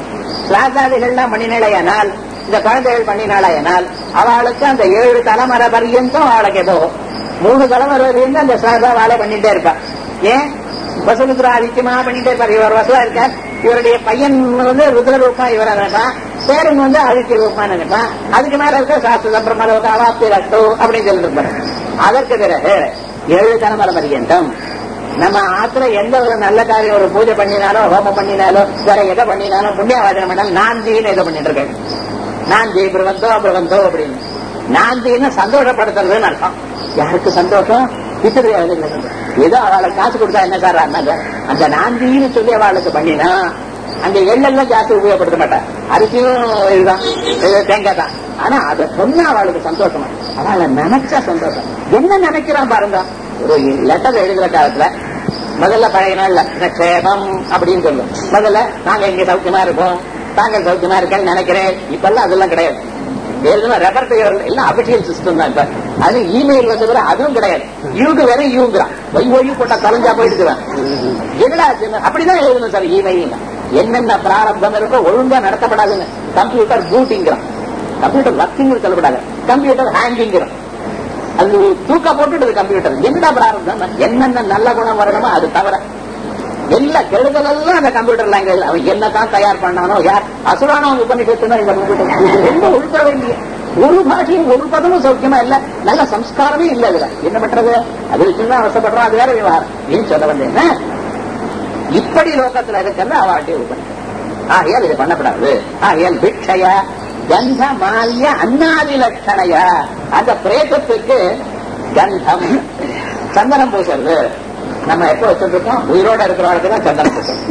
சிராதாதிகள்லாம் பண்ணினாலேயானால் இந்த குழந்தைகள் பண்ணினாலேயானால் அவளுக்கு அந்த ஏழு தலைமுறை பர்யந்தம் அவளுக்கு போகும் மூணு தலைமுறை வரையும் அந்த சிராதா வாழை பண்ணிட்டே இருப்பா ஏன் வசமுத்ரா அதிகமா பண்ணிட்டே இருப்பார் இவர் வசலா இருக்கார் இவருடைய பையன் வந்து ருத்ர ரூபா இவரை நினைப்பான் பேரன் வந்து ஆதித்ய ரூபா நினைப்பான் அதுக்கு மேல இருக்க சாஸ்திர சம்பிரமணம் அவாப்தி ரத்தோ அப்படின்னு சொல்லிட்டு இருப்பாரு அதற்கு பிறகு ஏழு தலைமுறை பர்யந்தம் நம்ம ஆத்துல எந்த ஒரு நல்ல காரியம் ஒரு பூஜை பண்ணினாலோ ஹோமம் பண்ணினாலோ வேற எதை பண்ணினாலும் புண்ணியவாதனம் பண்ணாலும் நாந்தின்னு எதை பண்ணிட்டு இருக்கேன் நாந்தி பிரவந்தோ பிரவந்தோ அப்படின்னு நாந்தின்னு சந்தோஷப்படுத்துறதுன்னு அர்த்தம் யாருக்கு சந்தோஷம் பித்திரு ஏதோ அவளுக்கு காசு கொடுத்தா என்ன சார் அண்ணாங்க அந்த நாந்தின்னு சொல்லி அவளுக்கு பண்ணினா அந்த எள்ளெல்லாம் ஜாஸ்தி உபயோகப்படுத்த மாட்டேன் அரிசியும் இதுதான் இது தேங்காய் தான் ஆனா அதை சொன்னா அவளுக்கு சந்தோஷமா அவளை நினைச்சா சந்தோஷம் என்ன நினைக்கிறான் பாருங்க ஒரு லெட்டர் எழுதுற காலத்துல முதல்ல பழைய நாள்ல நிக்ஷேபம் அப்படின்னு சொல்லும் முதல்ல நாங்க இங்க சௌக்கியமா இருப்போம் தாங்கள் சௌக்கியமா இருக்கேன்னு நினைக்கிறேன் இப்பெல்லாம் அதெல்லாம் கிடையாது ஏற்கனவே ரெஃபர் எல்லாம் அபிஷியல் சிஸ்டம் தான் இப்ப அது இமெயில் வந்த பிறகு அதுவும் கிடையாது இவங்க வேற இவங்கிறான் ஒய் ஒய் போட்டா தொலைஞ்சா போயிடுக்குறான் என்னடா ஆச்சுன்னு? அப்படிதான் எழுதணும் சார் இமெயில் என்னென்ன பிராரப்தம் இருக்கோ ஒழுங்கா நடத்தப்படாதுன்னு கம்ப்யூட்டர் பூட்டிங்கிறான் கம்ப்யூட்டர் ஒர்க்கிங் சொல்லப்படாது கம்ப்யூட்டர் ஹேங்கிங்கிறான் அது தூக்க போட்டுடுது கம்ப்யூட்டர் என்னடா பிராரப்தம் என்னென்ன நல்ல குணம் வரணுமோ அது தவிர எல்லா கெடுதல் எல்லாம் அந்த கம்ப்யூட்டர் லாங்குவேஜ் அவன் என்னதான் தயார் பண்ணானோ யார் அசுரானோ உபநிஷத்துனா இந்த கம்ப்யூட்டர் ரொம்ப உள்பட வேண்டிய ஒரு பாஷையும் ஒரு பதமும் சௌக்கியமா இல்ல நல்ல சம்ஸ்காரமே இல்ல இதுல என்ன பண்றது அது வச்சுதான் அவசப்படுறோம் அது வேற விவகாரம் ஏன் சொல்ல வந்தேன்னா இப்படி லோகத்துல இருக்கிறது அவாட்டி உபநிஷம் ஆகையால் இது பண்ணப்படாது ஆகையால் பிக்ஷய கந்த மாலிய அன்னாதி லட்சணைய அந்த பிரேதத்துக்கு கந்தம் சந்தனம் பூசுறது நம்ம எப்ப வச்சுட்டு இருக்கோம் உயிரோட இருக்கிறவங்களுக்கு தான் சந்தனம் பூசணும்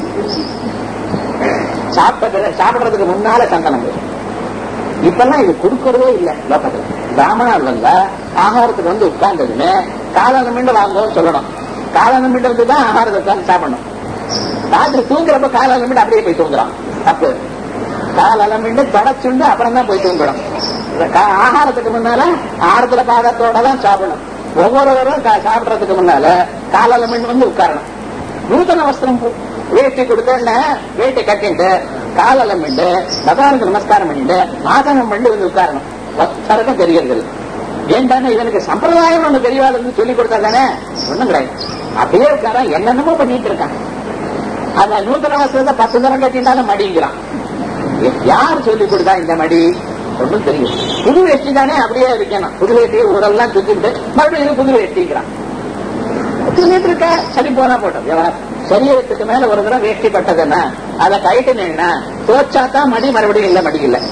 சாப்பிட்ட சாப்பிடுறதுக்கு முன்னால சந்தனம் பூசணும் இப்பெல்லாம் இது கொடுக்கறதே இல்ல லோகத்துல பிராமணர் வந்தா ஆகாரத்துக்கு வந்து உட்கார்ந்ததுன்னு காலம் மீண்டு வாங்குவோம் சொல்லணும் காலம் மீண்டு வந்து தான் ஆகாரத்தை உட்கார்ந்து சாப்பிடணும் ராத்திரி தூங்குறப்ப காலம் மீண்டு அப்படியே போய் தூங்குறான் தப்பு காலம் மீண்டு தொடச்சுண்டு அப்புறம் தான் போய் தூங்கணும் இந்த கா- ஆகாரத்துக்கு முன்னால ஆரத்துல பாதத்தோட தான் சாப்பிடணும் ஒவ்வொருவரும் கா- சாப்பிடறதுக்கு முன்னால காலால மீண்டு வந்து உட்காரணும் நூத்தன வஸ்திரம் போ- வேட்டி கொடுத்தோன்னு வேட்டி கட்டிட்டு காலால மீண்டு பகவானுக்கு நமஸ்காரம் பண்ணிட்டு ஆசனம் பண்ணி வந்து உட்காரணும் ஒத்தரக்கும் தெரியறது இல்லை. ஏன்டானே இவனுக்கு சம்பிரதாயம் ஒண்ணு பெரியவாள் இருந்து சொல்லி கொடுத்தா தானே ஒண்ணும் கிடையாது அப்படியே உட்காரன் என்னென்னமோ பண்ணிட்டு இருக்கான் அந்த நூத்தன வஸ்திரத்தை பத்து தரம் கட்டிட்டாலும் மடிங்கிறான் யார் சொல்லி கொடுத்தா இந்த மடி ஒன்றும் தெரியும் புது வேஷ்டி தானே அப்படியே இருக்கணும் புது வேஷ்டியை ஊரெல்லாம் தூக்கிட்டு மறுபடியும் இது புது வேஷ்டிங்கிறான் தூக்கிட்டு இருக்க சரி போனா போட்டோம் விவகாரம். சரீரத்துக்கு மேல ஒரு தடவை வேஷ்டி பட்டதுன்னா அதை கைட்டுனீங்கன்னா தோச்சாத்தான் மடி மறுபடியும் இல்ல மடி இல்ல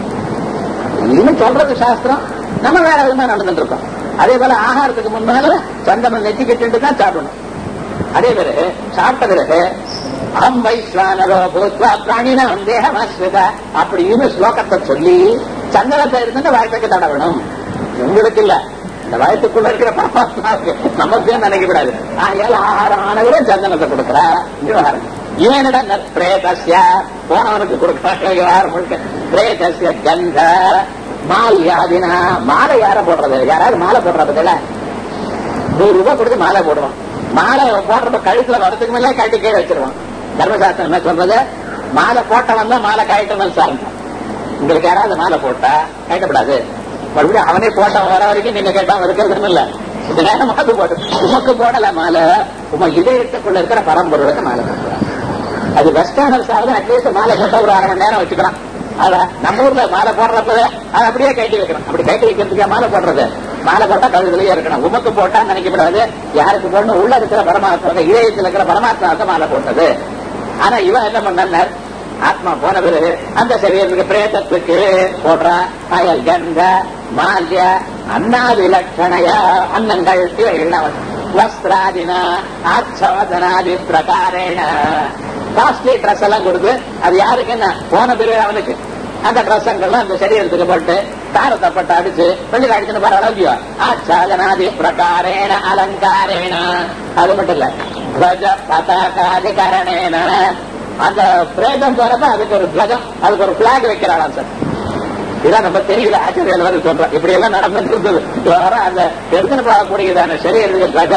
இன்னும் சொல்றது சாஸ்திரம் நம்ம வேற விதமா நடந்துட்டு இருக்கோம் அதே போல ஆகாரத்துக்கு முன்னால சந்தனம் நெத்தி கட்டிட்டு தான் சாப்பிடணும் அதே பிறகு சாப்பிட்ட பிறகு அகம் வைஸ்வானரோ பூத்வா பிராணினம் தேகமாஸ்ருத அப்படின்னு ஸ்லோகத்தை சொல்லி சந்தனத்தை எடுத்துட்டு வயத்துக்கு தடவணும் உங்களுக்கு இல்ல இந்த வயத்துக்குள்ள இருக்கிற பரமாத்மாவுக்கு நமக்கு நினைக்கக்கூடாது ஆகையால் ஆகாரம் ஆனவரே சந்தனத்தை கொடுக்கிறா விவகாரம் இவன் என்னடா பிரேதஸ்ய போனவனுக்கு கொடுக்கிறாங்க விவகாரம் முழுக்க பிரேதஸ்ய கந்த மால்யாதினா மாலை யார போடுறது யாராவது மாலை போடுறது நூறு ரூபாய் கொடுத்து மாலை போடுவான் மாலை போடுறப்ப கழுத்துல வரதுக்கு மேலே கட்டி கீழே வச்சிருவான் தர்மசாஸ்திரம் என்ன சொல்றது மாலை போட்டவன் தான் மாலை கழட்டணும் சார் உங்களுக்கு யாராவது மாலை போட்டா கழட்டப்படாது மறுபடியும் அவனே போட்டவன் வர வரைக்கும் நீங்க கேட்டாம இருக்கிறது இல்ல இந்த நேரம் மாலை போட்டு உமக்கு போடல மாலை உம இதயத்துக்குள்ள இருக்கிற பரம்பொருளுக்கு மாலை போட்டுறான் அது வெஸ்டர்னர்ஸ் ஆகுது அட்லீஸ்ட் மாலை போட்ட ஒரு அரை மணி நேரம் வச்சுக்கிறான் அத நம்ம ஊர்ல மாலை போடுறப்ப அதை அப்படியே கட்டி வைக்கிறோம் அப்படி கட்டி வைக்கிறதுக்கு மாலை போடுறது மாலை போட்டா கழுதுலயே இருக்கணும் உமக்கு போட்டா நினைக்கப்படாது யாருக்கு போடணும் உள்ள இருக்கிற பரமாத்மா இதயத்தில் இருக்கிற பரமாத்மாவுக்கு மாலை போட்டது ஆனா இவன் என்ன பண்ணார் ஆத்மா போன பிறகு அந்த சரீரத்துக்கு பிரேதத்துக்கு போடுறா அயல் கந்த மால்ய அன்னாதி லட்சணைய அன்னங்கள் இவைகள் வஸ்திராதினா ஆச்சவதனாதி பிரகாரேண காஸ்ட்லி ட்ரெஸ் எல்லாம் கொடுத்து அது யாருக்கு என்ன போன பிறகு அவனுக்கு அந்த ட்ரெஸ்ஸங்கள்லாம் அந்த சரீரத்துக்கு போட்டு தாரத்தப்பட்டு அடிச்சு வெளியில அடிச்சுன்னு பரவாயில்லையோ ஆச்சாதனாதி பிரகாரேண அலங்காரேண அது மட்டும் இல்ல துவஜ பதாகாதிகரணேன அந்த பிரேதம் போறப்ப அதுக்கு ஒரு துவஜம் அதுக்கு ஒரு பிளாக் வைக்கிறாளாம் சார் இதெல்லாம் நம்ம தெரியல ஆச்சரியம் வரை சொல்றோம் இப்படி எல்லாம் நடந்துட்டு இருந்தது வர அந்த எடுத்துன்னு போகக்கூடியதான சரீரத்துக்கு துவஜம்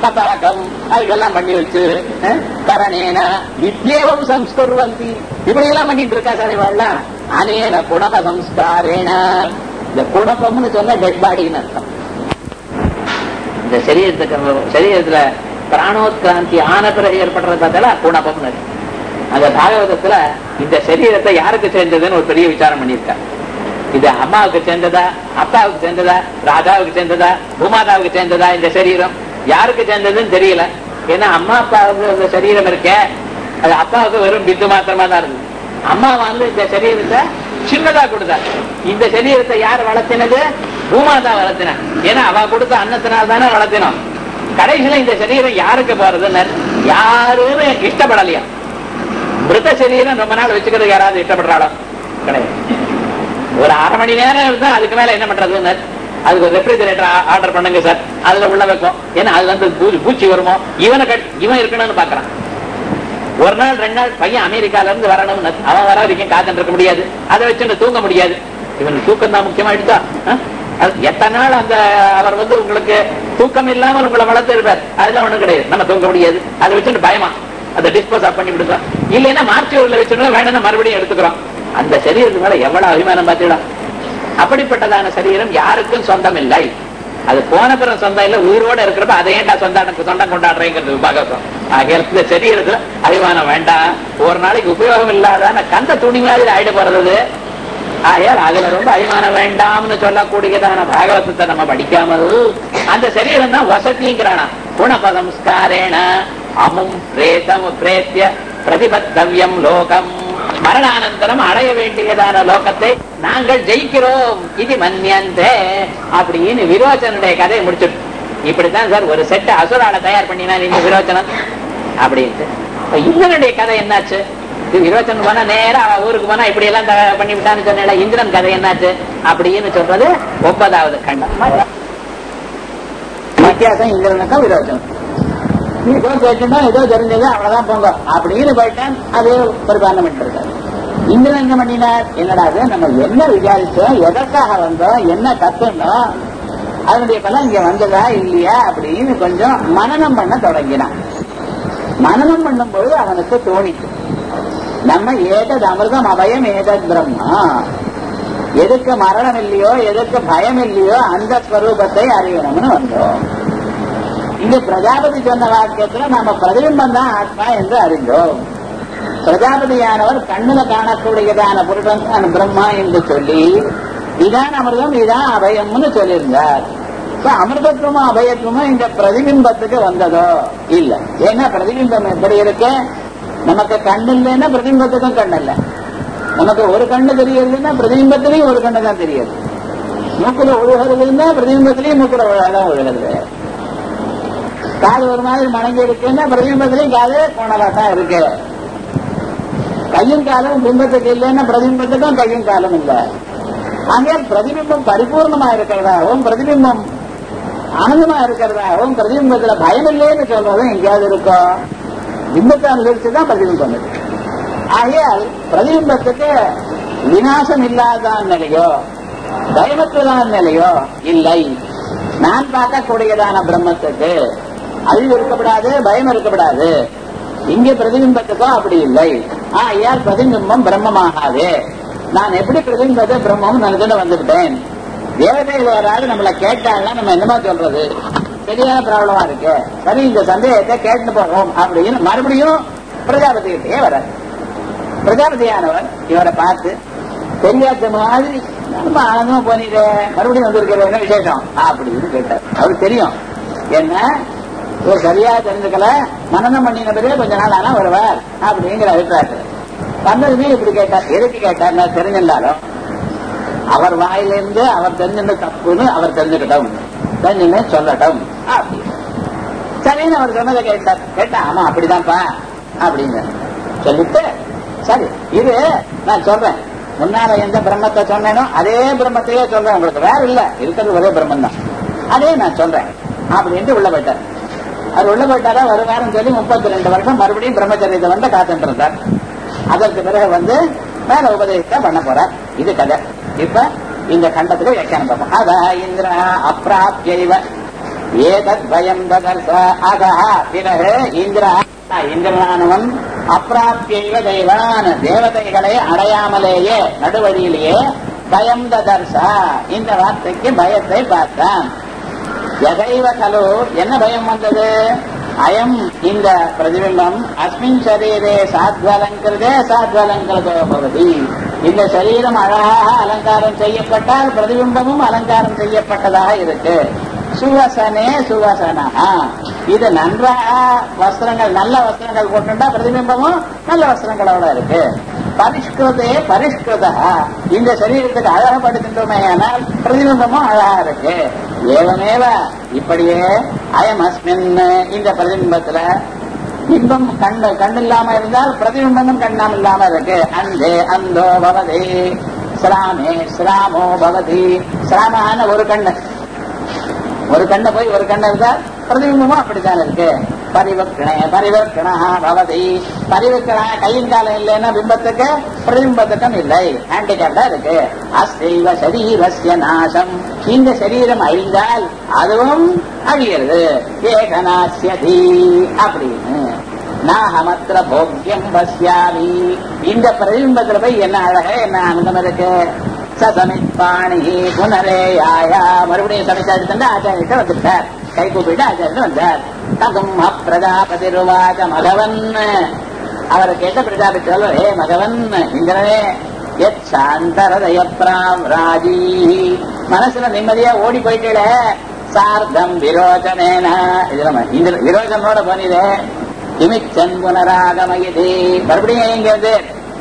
கதரகம் அதுக்கெல்லாம் பண்ணி வச்சு அஹ், கரணேன வித்யேவம் சம்ஸ்குர்வந்தி இப்படி எல்லாம் பண்ணிட்டு இருக்கா சார் இவெல்லாம் அனேன குணக சம்ஸ்காரேன இந்த குணகம்னு சொன்ன டெட் பாடின்னு அர்த்தம் இந்த சரீரத்துக்கு சரீரத்துல பிராணோத்கிராந்தி ஆன பிறகு ஏற்படுறது பார்த்தால குணபம்னு இருக்கு. அந்த பாகவதத்துல இந்த சரீரத்தை யாருக்கு சேர்ந்ததுன்னு ஒரு பெரிய விசாரம் பண்ணியிருக்காங்க இது அம்மாவுக்கு சேர்ந்ததா அப்பாவுக்கு சேர்ந்ததா ராஜாவுக்கு சேர்ந்ததா பூமாதாவுக்கு சேர்ந்ததா இந்த சரீரம் யாருக்கு சேர்ந்ததுன்னு தெரியல ஏன்னா அம்மா அப்பாவுக்கு இந்த சரீரம் இருக்கே அது அப்பாவுக்கு வெறும் பிந்து மாத்திரமா தான் இருந்தது அம்மா வந்து இந்த சரீரத்தை சின்னதா கொடுத்தா இந்த சரீரத்தை யார் வளர்த்தினது பூமாதா வளர்த்தினா ஏன்னா அவ கொடுத்த அன்னத்தினால் தானே வளர்த்தினோம் கடைசியில இந்த சரீரம் யாருக்கு போறதுன்னு யாருன்னு இஷ்டப்படலையா மிருத சரீரம் ரொம்ப நாள் வச்சுக்கிறது யாராவது இஷ்டப்படுறாளோ கிடையாது ஒரு அரை மணி நேரம் இருந்தா அதுக்கு மேல என்ன பண்றதுன்னு அதுக்கு ஒரு ரெஃப்ரிஜரேட்டர் ஆர்டர் பண்ணுங்க சார் அதுல உள்ள வைக்கும் ஏன்னா அதுல இருந்து பூ- பூச்சி வருமோ இவனை கட்- இவன் இருக்கணும்னு பாக்குறான் ஒரு நாள் ரெண்டு நாள் பையன் அமெரிக்கால இருந்து வரணும் அவன் வர வரைக்கும் காத்துட்டு இருக்க முடியாது அதை வச்சுட்டு தூங்க முடியாது இவன் தூக்கம் தான் முக்கியமாயிடுதா ஆ? அது எத்தனை நாள் அந்த அவர் வந்து உங்களுக்கு தூக்கம் இல்லாமல் உங்களை வளர்த்து இருப்பார் அதெல்லாம் ஒண்ணும் கிடையாது நம்ம தூங்க முடியாது அதை வச்சுட்டு பயமா அதை டிஸ்போஸ் ஆஃப் பண்ணி விடுறோம் இல்லைன்னா மார்ச் ஊர்ல வச்சுட்டு வேணும்னா மறுபடியும் எடுத்துக்கிறோம் அந்த சரீரத்து மேல எவ்வளவு அபிமானம் பார்த்தீங்களா அப்படிப்பட்டதான சரீரம் யாருக்கும் சொந்தம் இல்லை அது போன பிறகு சொந்தம் இல்ல உயிரோட இருக்கிறப்ப அதை ஏன்டா சொந்தம் சொந்தம் கொண்டாடுறேங்கிறது பாகவதம் ஆகையால் இந்த சரீரத்துல அபிமானம் வேண்டாம் ஒரு நாளைக்கு உபயோகம் இல்லாதான கந்த துணி மாதிரி ஆயிட போறது ஆகையால் அதுல ரொம்ப அபிமானம் வேண்டாம்னு சொல்லக்கூடியதான பாகவதத்தை நம்ம படிக்காமல் அந்த சரீரம் தான் வசதிங்கிறானா குணபதம்ஸ்காரேன அமும் பிரேதம் பிரேத்திய பிரதிபத்தவ்யம் லோகம் மரணானந்தரம் அடைய வேண்டியதான லோகத்தை நாங்கள் ஜெயிக்கிறோம் இது மன்னியந்தே அப்படின்னு விரோச்சனுடைய கதையை முடிச்சுட்டு இப்படித்தான் சார் ஒரு செட் அசுரால தயார் பண்ணினான் இந்த விரோச்சனன் அப்படின்ட்டு இப்ப இந்திரனுடைய கதை என்னாச்சு இது விரோச்சனன் போனா நேரா அவ ஊருக்கு போனா இப்படி எல்லாம் த- பண்ணி விட்டான்னு சொன்னேன் இந்திரன் கதை என்னாச்சு அப்படின்னு சொல்றது ஒன்பதாவது கண்டம் வித்தியாசம் இந்திரனுக்கும் விரோச்சனம் நீ போய் கேட்டுனா ஏதோ தெரிஞ்சது அவ்வளவுதான் போங்க அப்படின்னு போயிட்டான் அதே பரிபாலனம் பண்ணிருக்காரு இந்திரன் என்ன பண்ணினார் என்னடா இது நம்ம என்ன விசாரிச்சோம் எதற்காக வந்தோம் என்ன கத்துனோம் அதனுடைய பலம் இங்க வந்ததா இல்லையா அப்படின்னு கொஞ்சம் மனனம் பண்ண தொடங்கினான் மனனம் பண்ணும்போது அவனுக்கு தோணிச்சு நம்ம ஏதது அமிர்தம் அபயம் ஏதத் பிரம்மா எதுக்கு மரணம் இல்லையோ எதுக்கு பயம் இல்லையோ அந்த ஸ்வரூபத்தை அறியணும்னு வந்தோம் இங்க பிரஜாபதி சொன்ன வாக்கியத்துல நாம பிரதிபிம்பம் தான் ஆத்மா என்று அறிந்தோம் பிரஜாபதியானவர் கண்ணுல காணக்கூடியதான புருஷன் தான் பிரம்மா என்று சொல்லி இதான் அமிர்தம் இதான் அபயம்னு சொல்லியிருந்தார் இப்ப அமிர்தத்துவமும் அபயத்துவமும் இந்த பிரதிபிம்பத்துக்கு வந்ததோ இல்ல ஏன்னா பிரதிபிம்பம் எப்படி இருக்கு நமக்கு கண்ணு இல்லைன்னா பிரதிபிம்பத்துக்கும் கண்ணு இல்ல நமக்கு ஒரு கண்ணு தெரியறதுன்னா பிரதிபிம்பத்திலையும் ஒரு கண்ணு தான் தெரியுது மூக்குல ஒழுகிறதுன்னா பிரதிபிம்பத்திலையும் மூக்குல ஒழுகதான் ஒழுகிறது காது ஒரு மாதிரி மணங்கி இருக்குன்னா பிரதிபிம்பத்திலையும் காது போனதா தான் இருக்கு கையும் காலும் பிம்பத்துக்கு இல்லைன்னா பிரதிபிம்பத்துக்கும் கையும் காலும் இல்ல ஆகையால் பிரதிபிம்பம் பரிபூர்ணமா இருக்கிறதாகவும் பிரதிபிம்பம் ஆனந்தமா இருக்கிறதாகவும் பிரதிபிம்பத்துல பயம் இல்லைன்னு சொல்றதும் எங்கேயாவது இருக்கும் பிம்பத்தை அனுசரிச்சு தான் பிரதிபிம்பம் இருக்கு ஆகையால் பிரதிபிம்பத்துக்கு விநாசம் இல்லாதான் நிலையோ பயமற்றதான நிலையோ இல்லை நான் பார்க்கக்கூடியதான பிரம்மத்துக்கு அழிவு இருக்கப்படாது பயம் இருக்கப்படாது இங்க பிரதிபிம்பத்துக்கோ அப்படி இல்லை ஆகையால் பிரதிபிம்பம் பிரம்மமாகாது நான் எப்படி பிரதிபிம்பத்தை பிரம்மம் நினைச்சுட்டு வந்துவிட்டேன் தேவதைகள் யாராவது நம்மளை கேட்டாங்கன்னா நம்ம என்னமா சொல்றது சரியான ப்ராப்ளமா இருக்கு சரி இந்த சந்தேகத்தை கேட்டு போறோம் அப்படின்னு மறுபடியும் பிரஜாபதி கிட்டே வர பிரஜாபதியானவர் இவரை பார்த்து தெரியாத மாதிரி ரொம்ப ஆனந்தமா போனீங்க மறுபடியும் வந்திருக்கிற என்ன விசேஷம் அப்படின்னு கேட்டார் அவருக்கு தெரியும் என்ன இவர் சரியா தெரிஞ்சுக்கல மனநம் பண்ணின பிறகு கொஞ்ச நாள் ஆனா வருவார் அப்படிங்கிற அபிப்பிராயத்தில் வந்ததுமே இப்படி கேட்டார் எதுக்கு கேட்டார் நான் தெரிஞ்சிருந்தாலும் அவர் வாயிலிருந்து அவர் தெரிஞ்சிருந்த தப்புன்னு அவர் தெரிஞ்சுக்கிட்டோம் தெரிஞ்சுன்னு சொல்லட்டும் அப்படின்னு சரின்னு அவர் சொன்னதை கேட்டார் கேட்டா ஆமா அப்படிதான்ப்பா அப்படின்னு சொல்லிட்டு சரி இது நான் சொல்றேன் முன்னால எந்த பிரம்மத்தை சொன்னேனோ அதே பிரம்மத்தையே சொல்றேன் உங்களுக்கு வேற இல்ல இருக்கிறது ஒரே பிரம்மம் தான் அதே நான் சொல்றேன் அப்படின்ட்டு உள்ள போயிட்டார் அவர் உள்ள போயிட்டாரா வருவாருன்னு சொல்லி முப்பத்தி ரெண்டு வருஷம் மறுபடியும் பிரம்மச்சரியத்தை வந்து காத்துட்டு இருந்தார் அதற்கு பிறகு வந்து மேல உபதேசத்தை பண்ண போறார் இது கதை இப்ப இந்த கண்டத்துக்கு வியாக்கியானம் பார்ப்போம் அதா இந்திர அப்பிராப்தியைவ ஏதத் பயம் ததர்ச அதஹ பிறகு இந்திர இந்திரனானவன் அப்பிராப்தியைவ தெய்வான் தேவதைகளை அடையாமலேயே நடுவழியிலேயே பயம் ததர்ச இந்த வார்த்தைக்கு பயத்தை பார்த்தான் எதைவ கலு என்ன பயம் வந்தது அயம் இந்த பிரதிபிம்பம் அஸ்மின் சரீரே சாத்வலங்கிருதே சாத்வலங்கிருதோ பகுதி இந்த சரீரம் அழகாக அலங்காரம் செய்யப்பட்டால் பிரதிபிம்பமும் அலங்காரம் செய்யப்பட்டதாக இருக்கு சுவசனே சுவசனா இது நன்றாக வஸ்திரங்கள் நல்ல வஸ்திரங்கள் போட்டுட்டா பிரதிபிம்பமும் நல்ல வஸ்திரங்களோட இருக்கு பரிஷ்கிருதே பரிஷ்கிருதா இந்த சரீரத்துக்கு அழகப்படுத்தின்றோமே ஆனால் பிரதிபிம்பமும் அழகா இருக்கு ஏவமேவ இப்படியே அயம் அஸ்மின் இந்த பிரதிபிம்பத்துல இன்பம் கண்ணு கண் இல்லாம இருந்தால் பிரதிபிம்பமும் கண்ணாம இல்லாம இருக்கு அந்தே அந்தோ பவதி சிராமே சிராமோ பவதி சிராமான ஒரு கண்ணு ஒரு கண்ணை போய் ஒரு கண்ணை இருந்தால் பிரதிபிம்பமும் அப்படித்தான் இருக்கு பரிவர்த்தனை பரிவர்த்தனா பவதி பரிவர்த்தனா கையின் காலம் இல்லைன்னா பிம்பத்துக்கு பிரதிபிம்பத்துக்கும் இல்லை ஹேண்டிகேப்டா இருக்கு அஸ்தெய்வ சரீரஸ்ய நாசம் இந்த சரீரம் அழிந்தால் அதுவும் அழிகிறது ஏகநாசியதி அப்படின்னு நாகமத்திர போக்கியம் பஸ்யாமி இந்த பிரதிபிம்பத்துல போய் என்ன அழக என்ன ஆனந்தம் இருக்கு சசமிப்பாணி புனரேயாயா மறுபடியும் சமைச்சா எடுத்துட்டு ஆச்சாரியிட்ட வந்துட்டார் கை கூப்பிட்டு ஆச்சாரியிட்ட வந்தார் தகும் பிரஜாபதி ருவாச்ச மகவன் அவரை கேட்ட பிரஜாபதி சொல்ல ஹே மகவன் இந்திரனே எத் சாந்தரதயப்ராம் ராஜீ மனசுல நிம்மதியா ஓடி போயிட்டே சார்த்தம் விரோச்சனேன இதுல இந்த விரோச்சனோட போனீரே கிமிச்சன் புனராகமயதி மறுபடியும் எங்க வந்து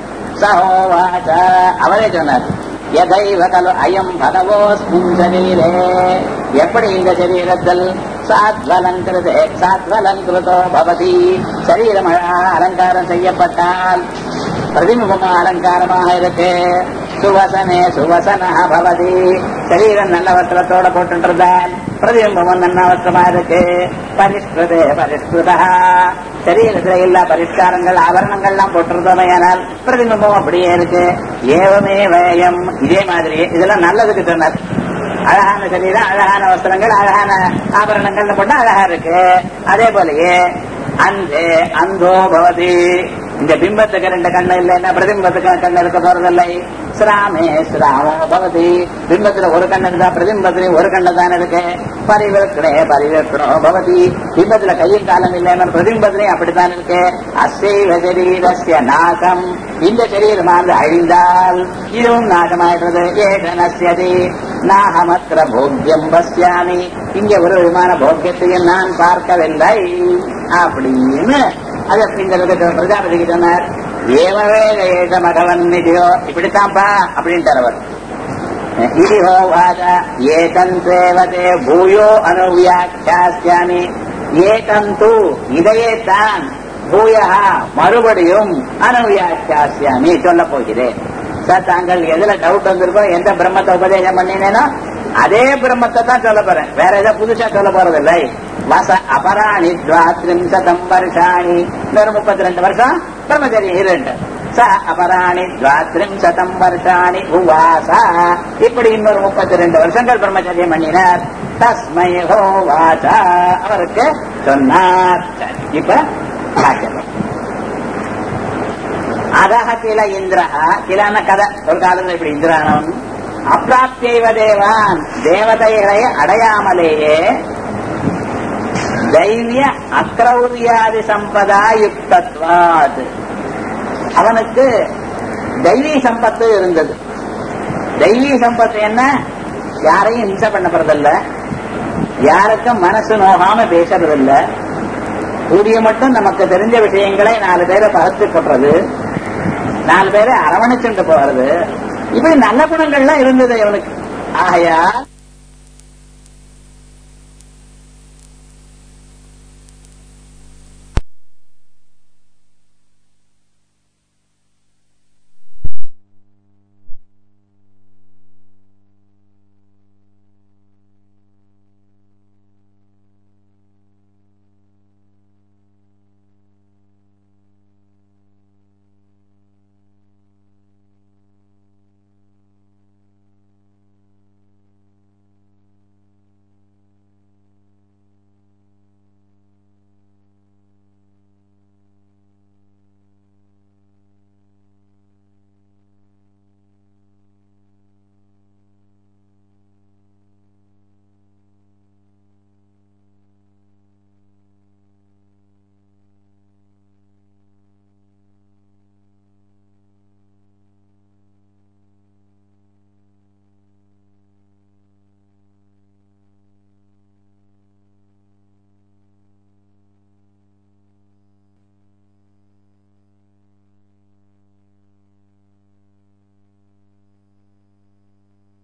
சகோவாச்ச அவரே சொன்னார் எதைவ கலு அயம் பகவோஸ்மின் சரீரே எப்படி இந்த சரீரத்தில் சாத்வலங்கிருதே சாத்வலங்கிருதோ பவதி சரீரம் அழகா அலங்காரம் செய்யப்பட்டால் பிரதிமுகமா அலங்காரமாக இருக்கு சுவசனே சுவசனா பவதி சரீரம் நல்ல வஸ்திரத்தோட போட்டுருந்தால் பிரதிபிம்பமும் நல்ல வஸ்திரமா இருக்கு பரிஷ்கிருதே பரிஷ்கிருதா சரீரத்துல எல்லா பரிஷ்காரங்கள் ஆபரணங்கள்லாம் போட்டிருந்தோமையானால் பிரதிபிம்பம் அப்படியே இருக்கு ஏவமே வேயம் இதே மாதிரி இதெல்லாம் நல்லதுக்கு சொன்னார் அழகான சரீரம் அழகான வஸ்திரங்கள் அழகான ஆபரணங்கள்னு போட்டா அழகா இருக்கு அதே போலயே அந்த அந்தோ பவதி இந்த பிம்பத்துக்கு ரெண்டு கண்ணு இல்லைன்னா பிரதிபிம்பத்துக்கு கண்ணு இருக்க போறதில்லை சிராமே சிராமோ பவதி பிம்பத்துல ஒரு கண்ணு இருந்தா பிரதிபிம்பத்திலையும் ஒரு கண்ணு தானே இருக்கு பரிவர்த்தனே பரிவர்த்தனோ பவதி பிம்பத்துல கையும் காலம் இல்லைன்னா பிரதிபிம்பத்திலையும் அப்படித்தான் இருக்கு அசைவ சரீரஸ்ய நாசம் இந்த சரீரமானது அழிந்தால் இதுவும் நாசமாயிடுறது ஏகனஸ்யதி நாகமத்திர போக்கியம் பஸ்யாமி இங்க ஒரு விமான போக்கியத்தையும் நான் பார்க்கவில்லை அப்படின்னு அது இந்த பிரஜாபதிக்கு சொன்னார் ஏவவே ஏக மகவன் நிதியோ இப்படித்தான்ப்பா அப்படின்ட்டார் அவர் இதிஹோ வாத ஏதம் சேவதே பூயோ அனுவியாக்கியாமி ஏதம் தூ இதையே தான் பூயா மறுபடியும் அனுவியாக்கியாமி சொல்ல போகிறேன் சார் தாங்கள் எதுல டவுட் வந்திருக்கோ எந்த பிரம்மத்தை உபதேசம் பண்ணினேனோ அதே பிரம்மத்தை தான் சொல்ல போறேன் வேற ஏதோ புதுசா சொல்ல போறதில்லை வச அபராணி துவாத்ரிம்சதம் வருஷாணி இன்னொரு முப்பத்தி ரெண்டு வருஷம் பிரம்மச்சரியம் இரண்டு ச அபராணி துவாத்ரிம்சதம் வருஷாணி உவாச இப்படி இன்னொரு முப்பத்தி ரெண்டு வருஷங்கள் பிரம்மச்சரியம் பண்ணினார் தஸ்மை ஹோவாச அவருக்கு சொன்னார் சரி, இப்ப வாக்கியம். அதக கில இந்திரஹ கிலான கதை ஒரு காலத்துல இப்படி இந்திரானவன் அப்பிராப்தியைவ தேவான் தேவதைகளை அடையாமலேயே தைரிய அக்ரௌரியாதி சம்பதா யுக்தத்வாத் அவனுக்கு தெய்வீ சம்பத்து இருந்தது தெய்வீ சம்பத்து என்ன யாரையும் இம்சை பண்ணப்படுறதில்ல யாருக்கும் மனசு நோகாம பேசுறதில்ல கூடிய மட்டும் நமக்கு தெரிஞ்ச விஷயங்களை நாலு பேரை பகத்து கொட்டுறது நாலு பேரை அரவணைச்சுட்டு போறது இப்படி நல்ல குணங்கள்லாம் இருந்தது இவனுக்கு ஆகையா